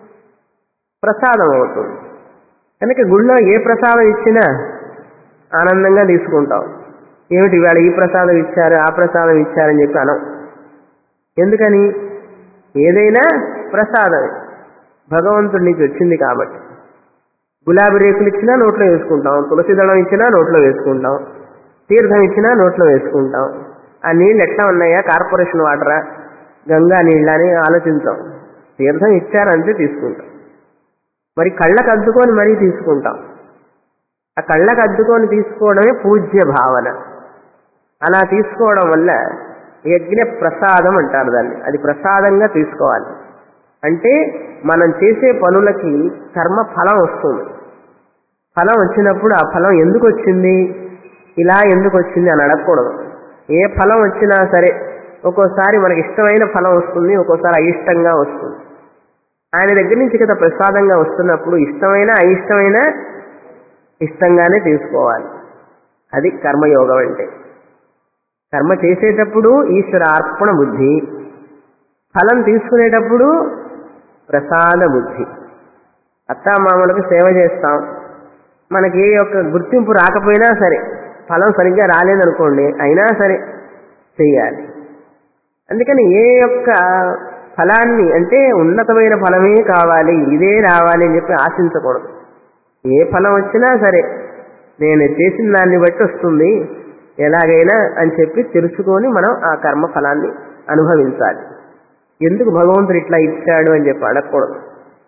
Speaker 1: ప్రసాదం అవుతుంది కనుక గుళ్ళో ఏ ప్రసాదం ఇచ్చినా ఆనందంగా తీసుకుంటాం ఏమిటి ఇవాళ ఈ ప్రసాదం ఇచ్చారు ఆ ప్రసాదం ఇచ్చారని చెప్పి అనం ఎందుకని ఏదైనా ప్రసాదమే భగవంతుడి నుంచి వచ్చింది కాబట్టి గులాబీ రేకులు ఇచ్చినా నోట్లో వేసుకుంటాం తులసి దళం ఇచ్చినా నోట్లో వేసుకుంటాం తీర్థం ఇచ్చినా నోట్లో వేసుకుంటాం ఆ నీళ్ళు ఎట్లా ఉన్నాయా కార్పొరేషన్ వాటరా గంగా నీళ్ళ అని ఆలోచించాం తీర్థం ఇచ్చారంటే తీసుకుంటాం మరి కళ్ళకు అద్దుకొని మరీ తీసుకుంటాం ఆ కళ్ళకు అద్దుకొని తీసుకోవడమే పూజ్య భావన అలా తీసుకోవడం వల్ల యజ్ఞ ప్రసాదం అంటారు దాన్ని అది ప్రసాదంగా తీసుకోవాలి అంటే మనం చేసే పనులకి కర్మ ఫలం వస్తుంది ఫలం వచ్చినప్పుడు ఆ ఫలం ఎందుకు వచ్చింది ఇలా ఎందుకు వచ్చింది అని అడగకూడదు ఏ ఫలం వచ్చినా సరే ఒక్కోసారి మనకి ఇష్టమైన ఫలం వస్తుంది ఒక్కోసారి అయిష్టంగా వస్తుంది ఆయన దగ్గర నుంచి కదా ప్రసాదంగా వస్తున్నప్పుడు ఇష్టమైన అయిష్టమైన ఇష్టంగానే తీసుకోవాలి అది కర్మయోగం అంటే కర్మ చేసేటప్పుడు ఈశ్వర అర్పణ బుద్ధి ఫలం తీసుకునేటప్పుడు ప్రసాద బుద్ధి అత్తామామలకు సేవ చేస్తాం మనకి ఏ యొక్క గుర్తింపు రాకపోయినా సరే ఫలం సరిగ్గా రాలేదనుకోండి అయినా సరే చెయ్యాలి అందుకని ఏ యొక్క ఫలాన్ని అంటే ఉన్నతమైన ఫలమే కావాలి ఇదే రావాలి అని చెప్పి ఆశించకూడదు ఏ ఫలం వచ్చినా సరే నేను చేసిన దాన్ని బట్టి వస్తుంది ఎలాగైనా అని చెప్పి తెలుసుకొని మనం ఆ కర్మ ఫలాన్ని అనుభవించాలి ఎందుకు భగవంతుడు ఇట్లా ఇచ్చాడు అని చెప్పి అడగకూడదు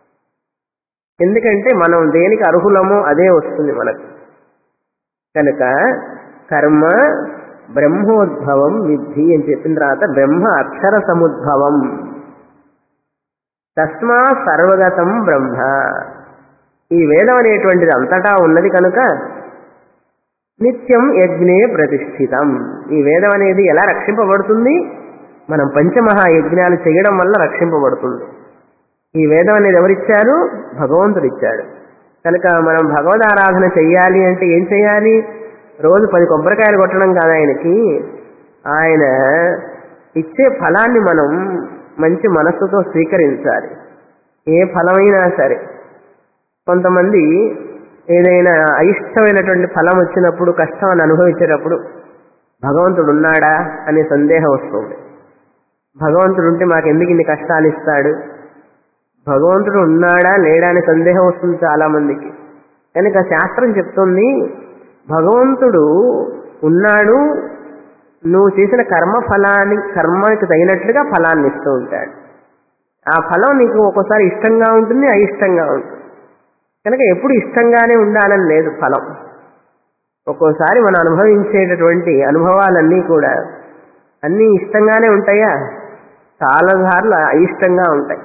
Speaker 1: ఎందుకంటే మనం దేనికి అర్హులమో అదే వస్తుంది మనకు కనుక కర్మ బ్రహ్మోద్భవం విద్ధి అని చెప్పిన తర్వాత బ్రహ్మ అక్షర సముద్భవం తస్మా సర్వగతం బ్రహ్మ ఈ వేదం అనేటువంటిది అంతటా ఉన్నది కనుక నిత్యం యజ్ఞే ప్రతిష్ఠితం ఈ వేదం అనేది ఎలా రక్షింపబడుతుంది మనం పంచమహాయజ్ఞాలు చేయడం వల్ల రక్షింపబడుతుంది ఈ వేదం అనేది ఎవరిచ్చారు భగవంతుడు ఇచ్చాడు కనుక మనం భగవద్ ఆరాధన చెయ్యాలి అంటే ఏం చేయాలి రోజు పది కొబ్బరికాయలు కొట్టడం కాదు ఆయనకి ఆయన ఇచ్చే ఫలాన్ని మనం మంచి మనస్సుతో స్వీకరించాలి ఏ ఫలమైనా సరే కొంతమంది ఏదైనా అయిష్టమైనటువంటి ఫలం వచ్చినప్పుడు కష్టం అని అనుభవించేటప్పుడు భగవంతుడు ఉన్నాడా అనే సందేహం వస్తుంది భగవంతుడు ఉంటే మాకు ఎందుకు ఇన్ని కష్టాలు ఇస్తాడు భగవంతుడు ఉన్నాడా లేడా అనే సందేహం వస్తుంది చాలా మందికి కనుక శాస్త్రం చెప్తుంది భగవంతుడు ఉన్నాడు నువ్వు చేసిన కర్మ ఫలాన్ని కర్మకి తగినట్లుగా ఫలాన్ని ఇస్తూ ఉంటాడు ఆ ఫలం నీకు ఒక్కోసారి ఇష్టంగా ఉంటుంది అయిష్టంగా ఉంటుంది కనుక ఎప్పుడు ఇష్టంగానే ఉండాలని లేదు ఫలం ఒక్కోసారి మనం అనుభవించేటటువంటి అనుభవాలన్నీ కూడా అన్నీ ఇష్టంగానే ఉంటాయా చాలా సార్లు అయిష్టంగా ఉంటాయి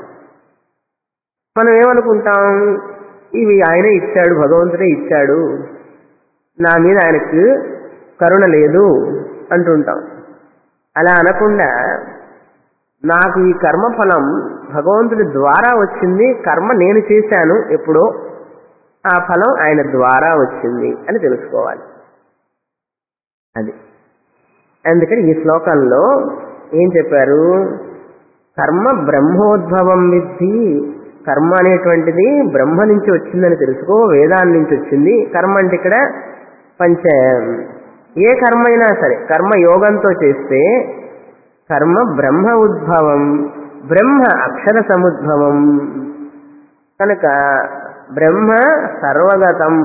Speaker 1: మనం ఏమనుకుంటాం ఇవి ఆయనే ఇచ్చాడు భగవంతుడే ఇచ్చాడు నా మీద ఆయనకు కరుణ లేదు అంటుంటాం అలా అనకుండా నాకు ఈ కర్మఫలం భగవంతుడి ద్వారా వచ్చింది కర్మ నేను చేశాను ఎప్పుడో ఆ ఫలం ఆయన ద్వారా వచ్చింది అని తెలుసుకోవాలి అది అందుకని ఈ శ్లోకంలో ఏం చెప్పారు కర్మ బ్రహ్మోద్భవం విద్ధి కర్మ అనేటువంటిది బ్రహ్మ నుంచి వచ్చిందని తెలుసుకో వేదాన్ని నుంచి వచ్చింది కర్మ అంటే ఇక్కడ పంచ ఏ కర్మ అయినా సరే కర్మ యోగంతో చేస్తే కర్మ బ్రహ్మ ఉద్భవం బ్రహ్మ అక్షర సముద్భవం కనుక బ్రహ్మ సర్వగతం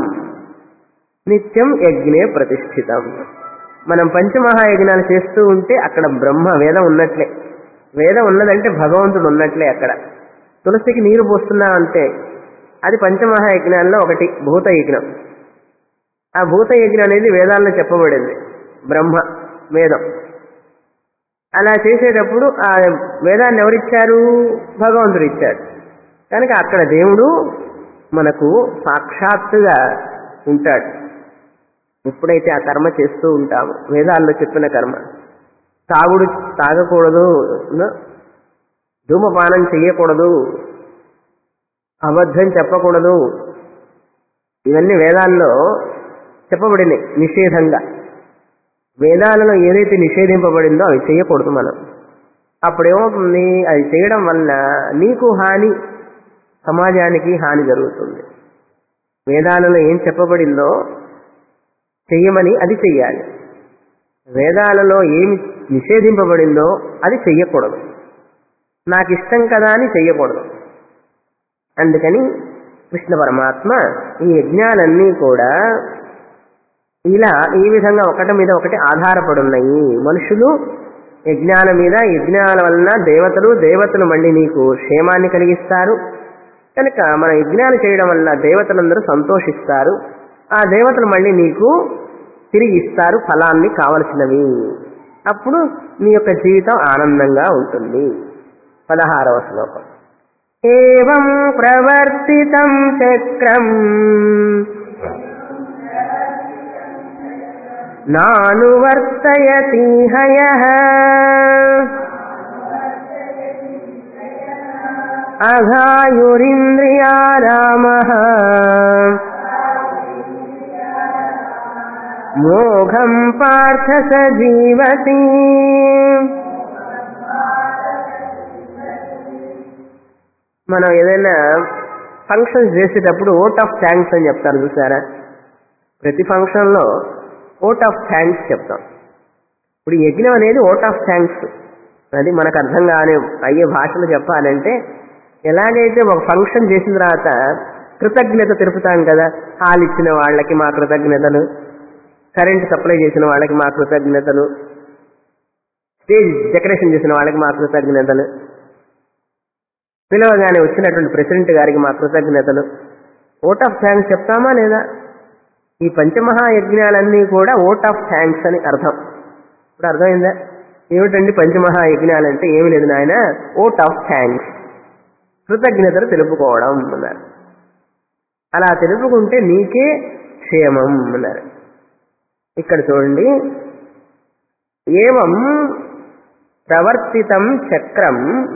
Speaker 1: నిత్యం యజ్ఞే ప్రతిష్ఠితం మనం పంచమహాయజ్ఞాలు చేస్తూ ఉంటే అక్కడ బ్రహ్మ వేదం ఉన్నట్లే వేదం ఉన్నదంటే భగవంతుడు ఉన్నట్లే అక్కడ తులసికి నీరు పోస్తున్నా అంటే అది పంచమహాయజ్ఞాల్లో ఒకటి భూత యజ్ఞం ఆ భూత యజ్ఞం అనేది వేదాల్లో చెప్పబడింది బ్రహ్మ వేదం అలా చేసేటప్పుడు ఆ వేదాన్ని ఎవరిచ్చారు భగవంతుడు ఇచ్చాడు కనుక అక్కడ దేవుడు మనకు సాక్షాత్తుగా ఉంటాడు ఎప్పుడైతే ఆ కర్మ చేస్తూ ఉంటాము వేదాల్లో చెప్పిన కర్మ తాగుడు తాగకూడదు న- ధూమపానం చేయకూడదు అబద్ధం చెప్పకూడదు ఇవన్నీ వేదాల్లో చెప్పబడినాయి నిషేధంగా వేదాలలో ఏదైతే నిషేధింపబడిందో అవి చేయకూడదు మనం అప్పుడేమవుతుంది అది చేయడం వల్ల నీకు హాని సమాజానికి హాని జరుగుతుంది వేదాలలో ఏం చెప్పబడిందో చెయ్యమని అది చెయ్యాలి వేదాలలో ఏమి నిషేధింపబడిందో అది చెయ్యకూడదు నాకు ఇష్టం కదా అని చెయ్యకూడదు అందుకని కృష్ణ పరమాత్మ ఈ యజ్ఞాలన్నీ కూడా ఇలా ఈ విధంగా ఒకటి మీద ఒకటి ఆధారపడి ఉన్నాయి మనుషులు యజ్ఞాల మీద యజ్ఞాల వలన దేవతలు దేవతలు మళ్ళీ నీకు క్షేమాన్ని కలిగిస్తారు కనుక మన యజ్ఞాలు చేయడం వల్ల దేవతలందరూ సంతోషిస్తారు ఆ దేవతలు మళ్ళీ నీకు తిరిగి ఇస్తారు ఫలాన్ని కావలసినవి అప్పుడు నీ యొక్క జీవితం ఆనందంగా ఉంటుంది పదహారవ శ్లోకం ఏం ప్రవర్తితం చక్రం నానువర్తయతి హయ అఘాయురింద్రియారామ మోఘం పార్థ స జీవతి మనం ఏదైనా ఫంక్షన్స్ చేసేటప్పుడు ఓట్ ఆఫ్ థ్యాంక్స్ అని చెప్తారు చూసారా ప్రతి ఫంక్షన్లో ఓట్ ఆఫ్ థ్యాంక్స్ చెప్తాం ఇప్పుడు ఈ యజ్ఞం అనేది ఓట్ ఆఫ్ థ్యాంక్స్ అది మనకు అర్థం కాని అయ్యే భాషలో చెప్పాలంటే ఎలాగైతే ఒక ఫంక్షన్ చేసిన తర్వాత కృతజ్ఞత తెలుపుతాం కదా హాల్ ఇచ్చిన వాళ్ళకి మా కృతజ్ఞతలు కరెంట్ సప్లై చేసిన వాళ్ళకి మా కృతజ్ఞతలు స్టేజ్ డెకరేషన్ చేసిన వాళ్ళకి మా కృతజ్ఞతలు పిలవగానే వచ్చినటువంటి ప్రెసిడెంట్ గారికి మా కృతజ్ఞతలు ఓట్ ఆఫ్ థ్యాంక్స్ చెప్తామా లేదా ఈ పంచమహాయజ్ఞాలన్నీ కూడా ఓట్ ఆఫ్ థ్యాంక్స్ అని అర్థం ఇప్పుడు అర్థమైందా ఏమిటండి పంచమహాయజ్ఞాలంటే ఏమి లేదు నాయన ఓట్ ఆఫ్ థ్యాంక్స్ కృతజ్ఞతలు తెలుపుకోవడం అన్నారు అలా తెలుపుకుంటే నీకే క్షేమం అన్నారు ఇక్కడ చూడండి ఏవం ప్రవర్తితం చక్రం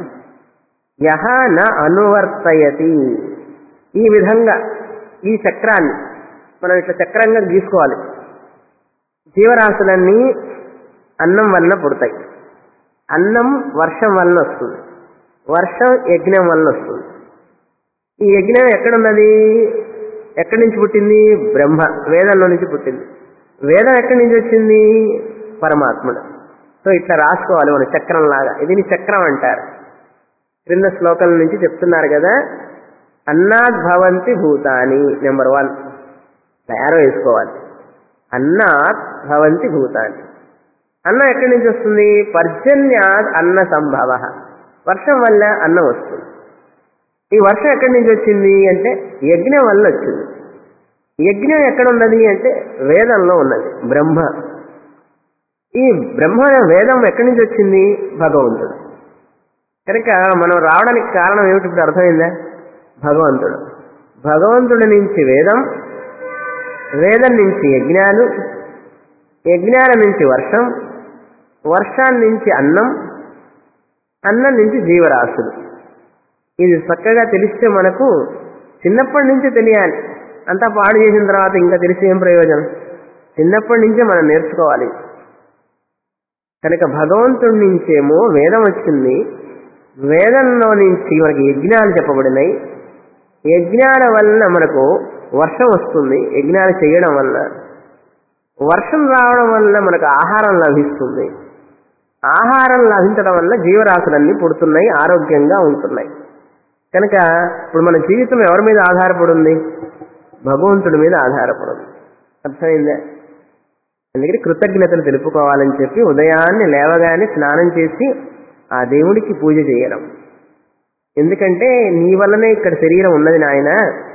Speaker 1: యహ న అనువర్తయతి ఈ విధంగా ఈ చక్రాన్ని మనం ఇట్లా చక్రంగా గీసుకోవాలి జీవరాశులన్నీ అన్నం వలన పుడతాయి అన్నం వర్షం వలన వస్తుంది వర్షం యజ్ఞం వలన వస్తుంది ఈ యజ్ఞం ఎక్కడున్నది ఎక్కడి నుంచి పుట్టింది బ్రహ్మ వేదంలో నుంచి పుట్టింది వేదం ఎక్కడి నుంచి వచ్చింది పరమాత్ముడు సో ఇట్లా రాసుకోవాలి మన చక్రం లాగా ఇది చక్రం అంటారు క్రింద శ్లోకం నుంచి చెప్తున్నారు కదా అన్నాద్ భవంతి భూతాని నెంబర్ వన్ తయారు వేసుకోవాలి అన్నాత్ భవంతి భూతాని అన్నం ఎక్కడి నుంచి వస్తుంది పర్జన్యాద్ అన్న సంభవ వర్షం వల్ల అన్నం వస్తుంది ఈ వర్షం ఎక్కడి నుంచి వచ్చింది అంటే యజ్ఞం వల్ల వచ్చింది యజ్ఞం ఎక్కడ ఉన్నది అంటే వేదంలో ఉన్నది బ్రహ్మ ఈ బ్రహ్మ వేదం ఎక్కడి నుంచి వచ్చింది భగవంతుడు కనుక మనం రావడానికి కారణం ఏమిటి ఇప్పుడు అర్థమైందా భగవంతుడు భగవంతుడి నుంచి వేదం వేదం నుంచి యజ్ఞాలు యజ్ఞాల నుంచి వర్షం వర్షాన్ని నుంచి అన్నం అన్నం నుంచి జీవరాశులు ఇది చక్కగా తెలిస్తే మనకు చిన్నప్పటి నుంచి తెలియాలి అంతా పాడు చేసిన తర్వాత ఇంకా తెలిసి ఏం ప్రయోజనం చిన్నప్పటి నుంచే మనం నేర్చుకోవాలి కనుక భగవంతుడి నుంచేమో వేదం వచ్చింది వేదంలో నుంచి మనకి యజ్ఞాలు చెప్పబడినాయి యజ్ఞాల వలన మనకు వర్షం వస్తుంది యజ్ఞాలు చేయడం వల్ల వర్షం రావడం వల్ల మనకు ఆహారం లభిస్తుంది ఆహారం లభించడం వల్ల జీవరాశులన్నీ పుడుతున్నాయి ఆరోగ్యంగా ఉంటున్నాయి కనుక ఇప్పుడు మన జీవితం ఎవరి మీద ఆధారపడి ఉంది భగవంతుడి మీద ఆధారపడి ఉంది అర్థమైందా అందుకని కృతజ్ఞతలు తెలుపుకోవాలని చెప్పి ఉదయాన్నే లేవగానే స్నానం చేసి ఆ దేవుడికి పూజ చేయడం ఎందుకంటే నీ వల్లనే ఇక్కడ శరీరం ఉన్నది నాయన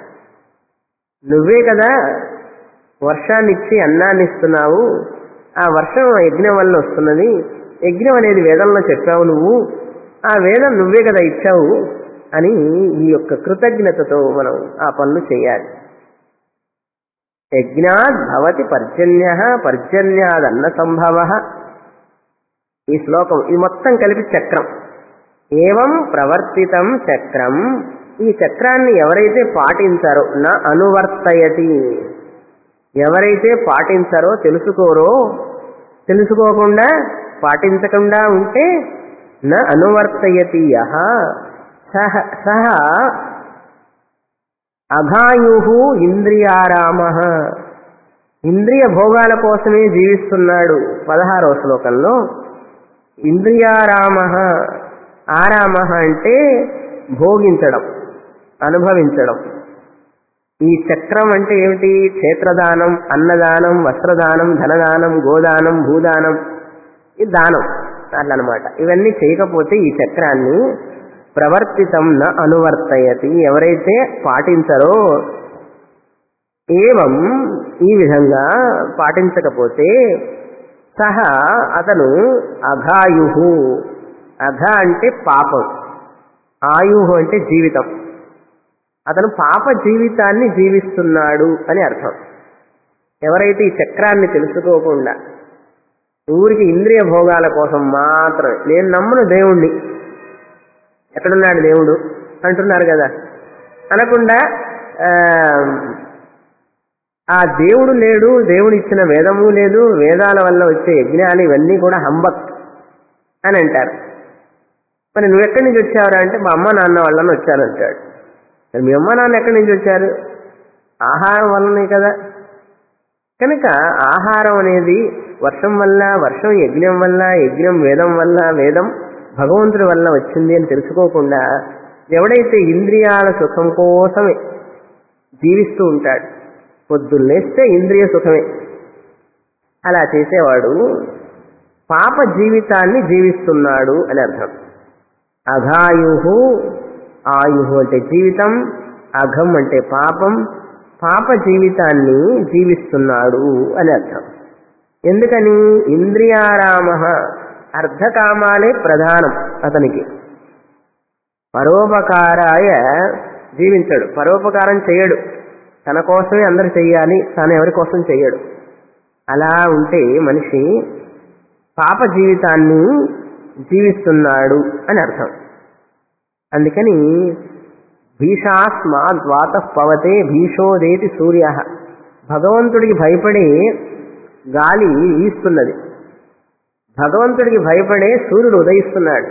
Speaker 1: నువ్వే కదా వర్షాన్ని ఇచ్చి అన్నాన్ని ఇస్తున్నావు ఆ వర్షం యజ్ఞం వల్ల వస్తున్నది యజ్ఞం అనేది వేదంలో చెప్పావు నువ్వు ఆ వేదం నువ్వే కదా ఇచ్చావు అని ఈ యొక్క కృతజ్ఞతతో మనం ఆ పనులు చేయాలి యజ్ఞాద్ భవతి పర్జన్య పర్జన్యాదన్న సంభవ ఈ శ్లోకం ఇది మొత్తం కలిపి చక్రం ఏవం ప్రవర్తితం చక్రం ఈ చక్రాన్ని ఎవరైతే పాటించారో నా అనువర్తయతి ఎవరైతే పాటించారో తెలుసుకోరో తెలుసుకోకుండా పాటించకుండా ఉంటే నా అనువర్తయతి యహ సహ సహ అఘాయు ఇంద్రియారామ ఇంద్రియ భోగాల కోసమే జీవిస్తున్నాడు పదహారవ శ్లోకంలో ఇంద్రియారామ ఆరామ అంటే భోగించడం అనుభవించడం ఈ చక్రం అంటే ఏమిటి క్షేత్రదానం అన్నదానం వస్త్రదానం ధనదానం గోదానం భూదానం ఇది దానం అట్లనమాట ఇవన్నీ చేయకపోతే ఈ చక్రాన్ని ప్రవర్తితం న అనువర్తయతి ఎవరైతే పాటించరో ఏవం ఈ విధంగా పాటించకపోతే సహా అతను అఘాయు అఘ అంటే పాపం ఆయు అంటే జీవితం అతను పాప జీవితాన్ని జీవిస్తున్నాడు అని అర్థం ఎవరైతే ఈ చక్రాన్ని తెలుసుకోకుండా ఊరికి ఇంద్రియ భోగాల కోసం మాత్రం నేను నమ్మను దేవుణ్ణి ఎక్కడున్నాడు దేవుడు అంటున్నారు కదా అనకుండా ఆ, ఆ దేవుడు లేడు దేవుడు ఇచ్చిన వేదము లేదు వేదాల వల్ల వచ్చే యజ్ఞాలు ఇవన్నీ కూడా హంబక్ అని అంటారు మరి నువ్వు ఎక్కడి నుంచి వచ్చావురా అంటే మా అమ్మ నాన్న వాళ్ళని వచ్చాను అంటాడు మరి మీ అమ్మ నాన్న ఎక్కడి నుంచి వచ్చారు ఆహారం వల్లనే కదా కనుక ఆహారం అనేది వర్షం వల్ల వర్షం యజ్ఞం వల్ల యజ్ఞం వేదం వల్ల వేదం భగవంతుడి వల్ల వచ్చింది అని తెలుసుకోకుండా ఎవడైతే ఇంద్రియాల సుఖం కోసమే జీవిస్తూ ఉంటాడు పొద్దున్నేస్తే ఇంద్రియ సుఖమే అలా చేసేవాడు పాప జీవితాన్ని జీవిస్తున్నాడు అని అర్థం అఘాయు ఆయు అంటే జీవితం అఘం అంటే పాపం పాప జీవితాన్ని జీవిస్తున్నాడు అని అర్థం ఎందుకని ఇంద్రియారామ అర్ధకామాలే ప్రధానం అతనికి పరోపకారాయ జీవించడు పరోపకారం చేయడు తన కోసమే అందరు చెయ్యాలి తాను ఎవరి కోసం చెయ్యడు అలా ఉంటే మనిషి పాప జీవితాన్ని జీవిస్తున్నాడు అని అర్థం అందుకని భీషాస్మాత్ వాత పవతే భీషోదేతి సూర్య భగవంతుడికి భయపడే గాలి వీస్తున్నది భగవంతుడికి భయపడే సూర్యుడు ఉదయిస్తున్నాడు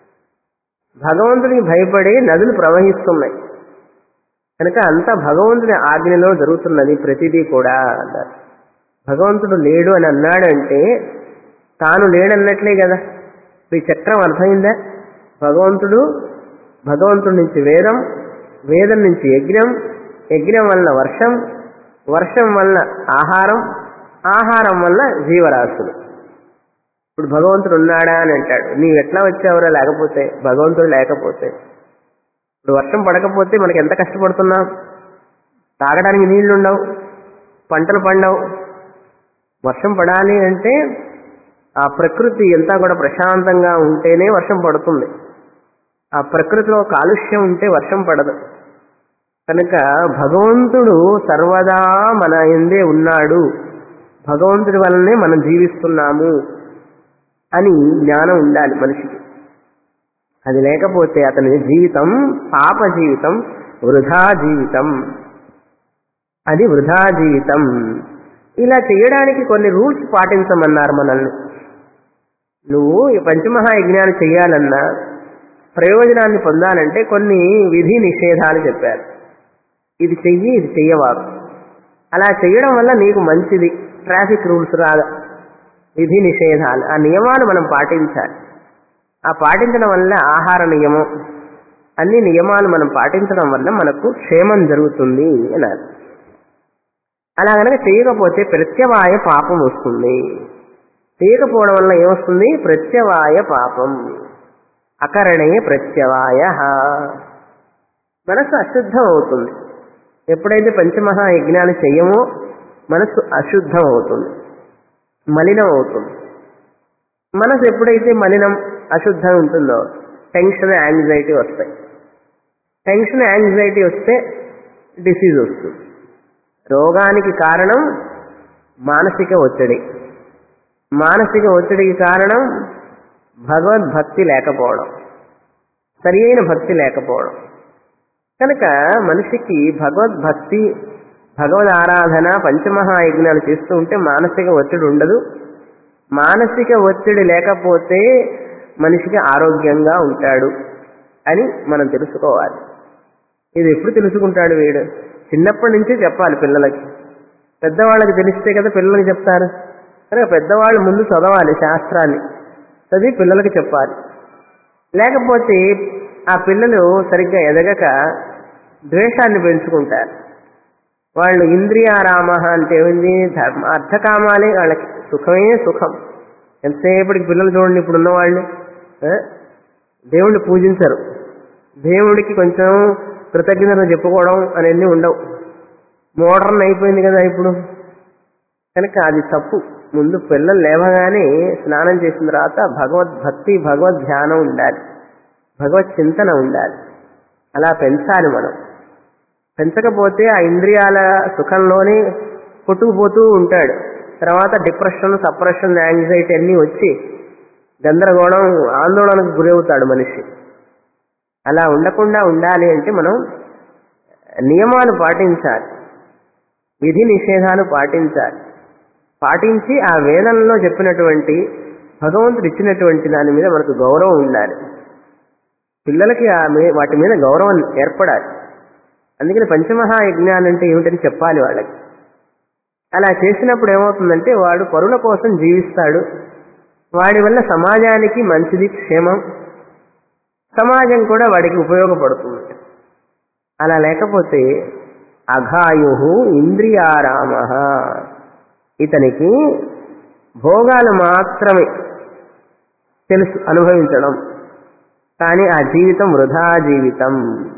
Speaker 1: భగవంతుడికి భయపడే నదులు ప్రవహిస్తున్నాయి కనుక అంతా భగవంతుడి ఆజ్ఞలో జరుగుతున్నది ప్రతిదీ కూడా అన్నారు భగవంతుడు లేడు అని అన్నాడంటే తాను లేడన్నట్లే కదా ఈ చక్రం అర్థమైందా భగవంతుడు భగవంతుడి నుంచి వేదం వేదం నుంచి యజ్ఞం యజ్ఞం వల్ల వర్షం వర్షం వల్ల ఆహారం ఆహారం వల్ల జీవరాశులు ఇప్పుడు భగవంతుడు ఉన్నాడా అని అంటాడు నీవు ఎట్లా వచ్చావురా లేకపోతే భగవంతుడు లేకపోతే ఇప్పుడు వర్షం పడకపోతే మనకి ఎంత కష్టపడుతున్నాం తాగడానికి నీళ్లు ఉండవు పంటలు పండవు వర్షం పడాలి అంటే ఆ ప్రకృతి అంతా కూడా ప్రశాంతంగా ఉంటేనే వర్షం పడుతుంది ఆ ప్రకృతిలో కాలుష్యం ఉంటే వర్షం పడదు కనుక భగవంతుడు సర్వదా మన ఎందే ఉన్నాడు భగవంతుడి వల్లనే మనం జీవిస్తున్నాము అని జ్ఞానం ఉండాలి మనిషికి అది లేకపోతే అతని జీవితం పాప జీవితం వృధా జీవితం అది వృధా జీవితం ఇలా చేయడానికి కొన్ని రూల్స్ పాటించమన్నారు మనల్ని నువ్వు ఈ పంచమహాయజ్ఞాన్ని చేయాలన్నా ప్రయోజనాన్ని పొందాలంటే కొన్ని విధి నిషేధాలు చెప్పారు ఇది చెయ్యి ఇది చెయ్యవారు అలా చేయడం వల్ల నీకు మంచిది ట్రాఫిక్ రూల్స్ రాదు విధి నిషేధాలు ఆ నియమాలు మనం పాటించాలి ఆ పాటించడం వల్ల ఆహార నియమం అన్ని నియమాలు మనం పాటించడం వల్ల మనకు క్షేమం జరుగుతుంది అన్నారు అలా కనుక చేయకపోతే ప్రత్యవాయ పాపం వస్తుంది చేయకపోవడం వల్ల ఏమొస్తుంది ప్రత్యవాయ పాపం అకరణే ప్రత్యవాయ మనసు అశుద్ధం అవుతుంది ఎప్పుడైతే పంచమహా యజ్ఞాలు చెయ్యమో మనసు అశుద్ధం అవుతుంది మలినం అవుతుంది మనసు ఎప్పుడైతే మలినం అశుద్ధం ఉంటుందో టెన్షన్ యాంగ్జైటీ వస్తాయి టెన్షన్ యాంగ్జైటీ వస్తే డిసీజ్ వస్తుంది రోగానికి కారణం మానసిక ఒత్తిడి మానసిక ఒత్తిడికి కారణం భగవద్భక్తి లేకపోవడం సరి అయిన భక్తి లేకపోవడం కనుక మనిషికి భగవద్భక్తి భగవద్ ఆరాధన పంచమహాయజ్ఞాలు చేస్తూ ఉంటే మానసిక ఒత్తిడి ఉండదు మానసిక ఒత్తిడి లేకపోతే మనిషికి ఆరోగ్యంగా ఉంటాడు అని మనం తెలుసుకోవాలి ఇది ఎప్పుడు తెలుసుకుంటాడు వీడు చిన్నప్పటి నుంచే చెప్పాలి పిల్లలకి పెద్దవాళ్ళకి తెలిస్తే కదా పిల్లలకి చెప్తారు కనుక పెద్దవాళ్ళు ముందు చదవాలి శాస్త్రాన్ని చదివి పిల్లలకి చెప్పాలి లేకపోతే ఆ పిల్లలు సరిగ్గా ఎదగక ద్వేషాన్ని పెంచుకుంటారు వాళ్ళు ఇంద్రియారామ అంటే ఏమింది ధర్మ అర్థకామాలే వాళ్ళకి సుఖమే సుఖం ఎంతసేపటికి పిల్లలు చూడండి ఇప్పుడున్న వాళ్ళు ఆ? దేవుణ్ణి పూజించరు దేవుడికి కొంచెం కృతజ్ఞతలు చెప్పుకోవడం అనేది ఉండవు మోడర్న్ అయిపోయింది కదా ఇప్పుడు కనుక అది తప్పు ముందు పిల్లలు లేవగానే స్నానం చేసిన తర్వాత భగవద్భక్తి భగవద్ ధ్యానం ఉండాలి భగవత్ చింతన ఉండాలి అలా పెంచాలి మనం పెంచకపోతే ఆ ఇంద్రియాల సుఖంలోనే కొట్టుకుపోతూ ఉంటాడు తర్వాత డిప్రెషన్ సప్రెషన్ యాంగ్జైటీ అన్నీ వచ్చి గందరగోళం ఆందోళనకు గురవుతాడు మనిషి అలా ఉండకుండా ఉండాలి అంటే మనం నియమాలు పాటించాలి విధి నిషేధాలు పాటించాలి పాటించి ఆ వేదంలో చెప్పినటువంటి భగవంతుడు ఇచ్చినటువంటి దాని మీద మనకు గౌరవం ఉండాలి పిల్లలకి ఆ మీ- వాటి మీద గౌరవం ఏర్పడాలి అందుకని పంచమహాయజ్ఞానంటే ఏమిటని చెప్పాలి వాళ్ళకి అలా చేసినప్పుడు ఏమవుతుందంటే వాడు పరుల కోసం జీవిస్తాడు వాడి వల్ల సమాజానికి మంచిది క్షేమం సమాజం కూడా వాడికి ఉపయోగపడుతుంది అలా లేకపోతే అఘాయు ఇంద్రియారామ ఇతనికి భోగాలు మాత్రమే తెలుసు అనుభవించడం కానీ ఆ జీవితం వృధా జీవితం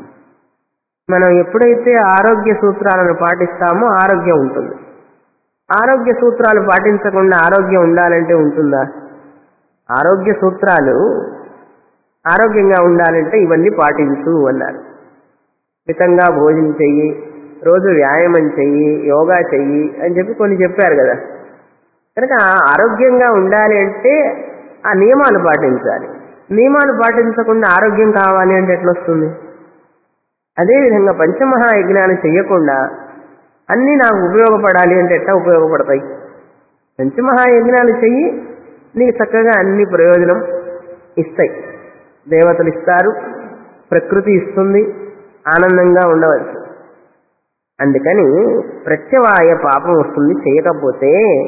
Speaker 1: మనం ఎప్పుడైతే ఆరోగ్య సూత్రాలను పాటిస్తామో ఆరోగ్యం ఉంటుంది ఆరోగ్య సూత్రాలు పాటించకుండా ఆరోగ్యం ఉండాలంటే ఉంటుందా ఆరోగ్య సూత్రాలు ఆరోగ్యంగా ఉండాలంటే ఇవన్నీ పాటించు అన్నారు మితంగా భోజనం చెయ్యి రోజు వ్యాయామం చెయ్యి యోగా చెయ్యి అని చెప్పి కొన్ని చెప్పారు కదా కనుక ఆరోగ్యంగా ఉండాలి అంటే ఆ నియమాలు పాటించాలి నియమాలు పాటించకుండా ఆరోగ్యం కావాలి అంటే ఎట్లా వస్తుంది అదేవిధంగా పంచమహాయజ్ఞానం చెయ్యకుండా అన్నీ నాకు ఉపయోగపడాలి అంటే ఎట్లా ఉపయోగపడతాయి పంచమహాయజ్ఞాలు చెయ్యి నీకు చక్కగా అన్ని ప్రయోజనం ఇస్తాయి దేవతలు ఇస్తారు ప్రకృతి ఇస్తుంది ఆనందంగా ఉండవచ్చు అందుకని ప్రత్యవాయ పాపం వస్తుంది చేయకపోతే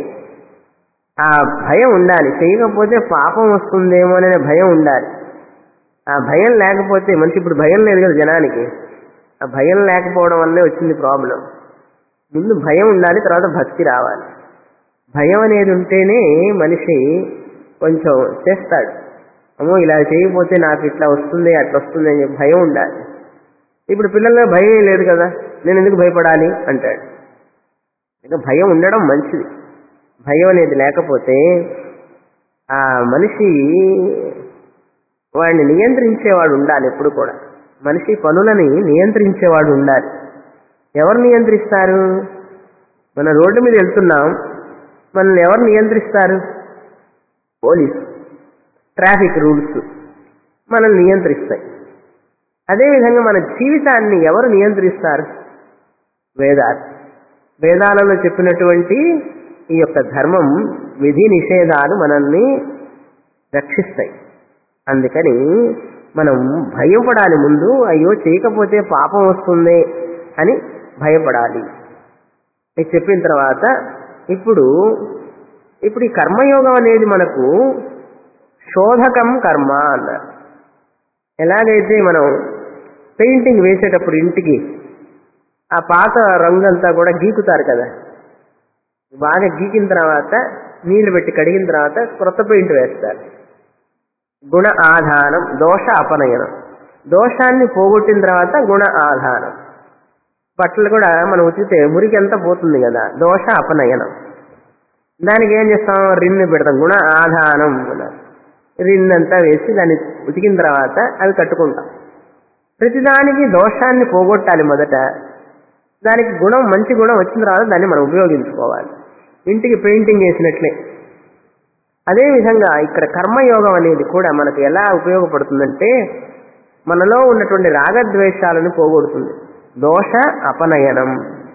Speaker 1: ఆ భయం ఉండాలి చేయకపోతే పాపం వస్తుందేమో అనే భయం ఉండాలి ఆ భయం లేకపోతే మనిషి ఇప్పుడు భయం లేదు కదా జనానికి ఆ భయం లేకపోవడం వల్లే వచ్చింది ప్రాబ్లం ముందు భయం ఉండాలి తర్వాత భక్తి రావాలి భయం అనేది ఉంటేనే మనిషి కొంచెం చేస్తాడు అమ్మో ఇలా చేయకపోతే నాకు ఇట్లా వస్తుంది అట్లా వస్తుంది అని చెప్పి భయం ఉండాలి ఇప్పుడు పిల్లల్లో భయం లేదు కదా నేను ఎందుకు భయపడాలి అంటాడు ఇక భయం ఉండడం మంచిది భయం అనేది లేకపోతే ఆ మనిషి వాడిని నియంత్రించేవాడు ఉండాలి ఎప్పుడు కూడా మనిషి పనులని నియంత్రించేవాడు ఉండాలి ఎవరు నియంత్రిస్తారు మన రోడ్డు మీద వెళ్తున్నాం మనల్ని ఎవరు నియంత్రిస్తారు పోలీసు ట్రాఫిక్ రూల్స్ మనల్ని నియంత్రిస్తాయి అదేవిధంగా మన జీవితాన్ని ఎవరు నియంత్రిస్తారు వేదాలు వేదాలలో చెప్పినటువంటి ఈ యొక్క ధర్మం విధి నిషేధాలు మనల్ని రక్షిస్తాయి అందుకని మనం భయపడాలి ముందు అయ్యో చేయకపోతే పాపం వస్తుంది అని భయపడాలి ఇది చెప్పిన తర్వాత ఇప్పుడు ఇప్పుడు ఈ కర్మయోగం అనేది మనకు శోధకం కర్మ అన్నారు ఎలాగైతే మనం పెయింటింగ్ వేసేటప్పుడు ఇంటికి ఆ పాత రంగంతా కూడా గీకుతారు కదా బాగా గీకిన తర్వాత నీళ్లు పెట్టి కడిగిన తర్వాత క్రొత్త పెయింట్ వేస్తారు గుణ ఆధానం దోష అపనయనం దోషాన్ని పోగొట్టిన తర్వాత గుణ ఆధానం బట్టలు కూడా మనం ఉతికితే మురికి అంతా పోతుంది కదా దోష అపనయనం దానికి ఏం చేస్తాం రిన్ను పెడతాం గుణ ఆధానం అన్నారు రిన్ అంతా వేసి దాన్ని ఉతికిన తర్వాత అవి కట్టుకుంటాం ప్రతిదానికి దోషాన్ని పోగొట్టాలి మొదట దానికి గుణం మంచి గుణం వచ్చిన తర్వాత దాన్ని మనం ఉపయోగించుకోవాలి ఇంటికి పెయింటింగ్ వేసినట్లే అదేవిధంగా ఇక్కడ కర్మయోగం అనేది కూడా మనకు ఎలా ఉపయోగపడుతుందంటే మనలో ఉన్నటువంటి రాగద్వేషాలను పోగొడుతుంది దోష అపనయనం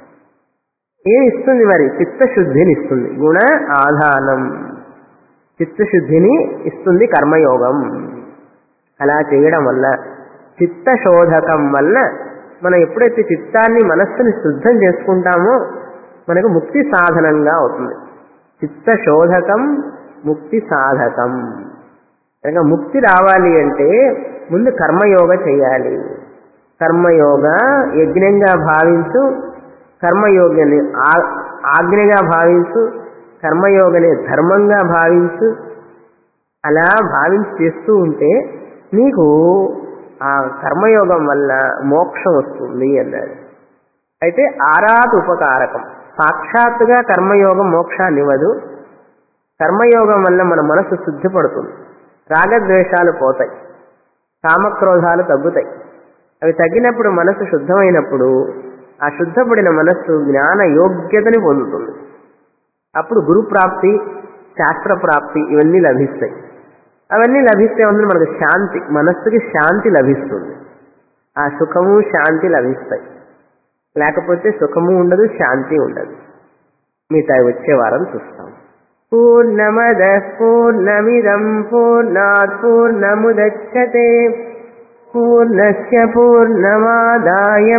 Speaker 1: ఏం ఇస్తుంది మరి చిత్తశుద్ధిని ఇస్తుంది గుణ ఆధానం చిత్తశుద్ధిని ఇస్తుంది కర్మయోగం అలా చేయడం వల్ల చిత్తశోధకం వల్ల మనం ఎప్పుడైతే చిత్తాన్ని మనస్సుని శుద్ధం చేసుకుంటామో మనకు ముక్తి సాధనంగా అవుతుంది చిత్తశోధకం ముక్తి సాధకం కనుక ముక్తి రావాలి అంటే ముందు కర్మయోగ చేయాలి కర్మయోగ యజ్ఞంగా భావించు కర్మయోగిని ఆ- ఆజ్ఞగా భావించు కర్మయోగని ధర్మంగా భావించు అలా భావించి చేస్తూ ఉంటే నీకు ఆ కర్మయోగం వల్ల మోక్షం వస్తుంది అన్నాడు అయితే ఆరాత్ ఉపకారకం సాక్షాత్తుగా కర్మయోగం మోక్షాన్ని ఇవ్వదు కర్మయోగం వల్ల మన మనసు శుద్ధిపడుతుంది రాగద్వేషాలు పోతాయి కామక్రోధాలు తగ్గుతాయి అవి తగ్గినప్పుడు మనసు శుద్ధమైనప్పుడు ఆ శుద్ధపడిన మనస్సు జ్ఞాన యోగ్యతని పొందుతుంది అప్పుడు గురు ప్రాప్తి శాస్త్ర ప్రాప్తి ఇవన్నీ లభిస్తాయి అవన్నీ లభిస్తే ఉంది మనకు శాంతి మనస్సుకి శాంతి లభిస్తుంది ఆ సుఖము శాంతి లభిస్తాయి లేకపోతే సుఖము ఉండదు శాంతి ఉండదు మిగతా వచ్చే వారం చూస్తాం పూర్ణమద పూర్ణమిదం పూర్ణాత్ పూర్ణముదచ్చతే పూర్ణస్య పూర్ణమాదాయ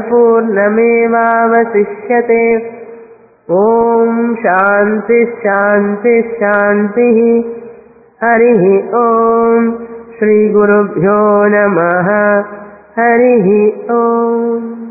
Speaker 1: పూర్ణమేవావశిష్యతే ఓం శాంతి శాంతి శాంతి హరి ఓం శ్రీ గురుభ్యో నమ హరి ఓం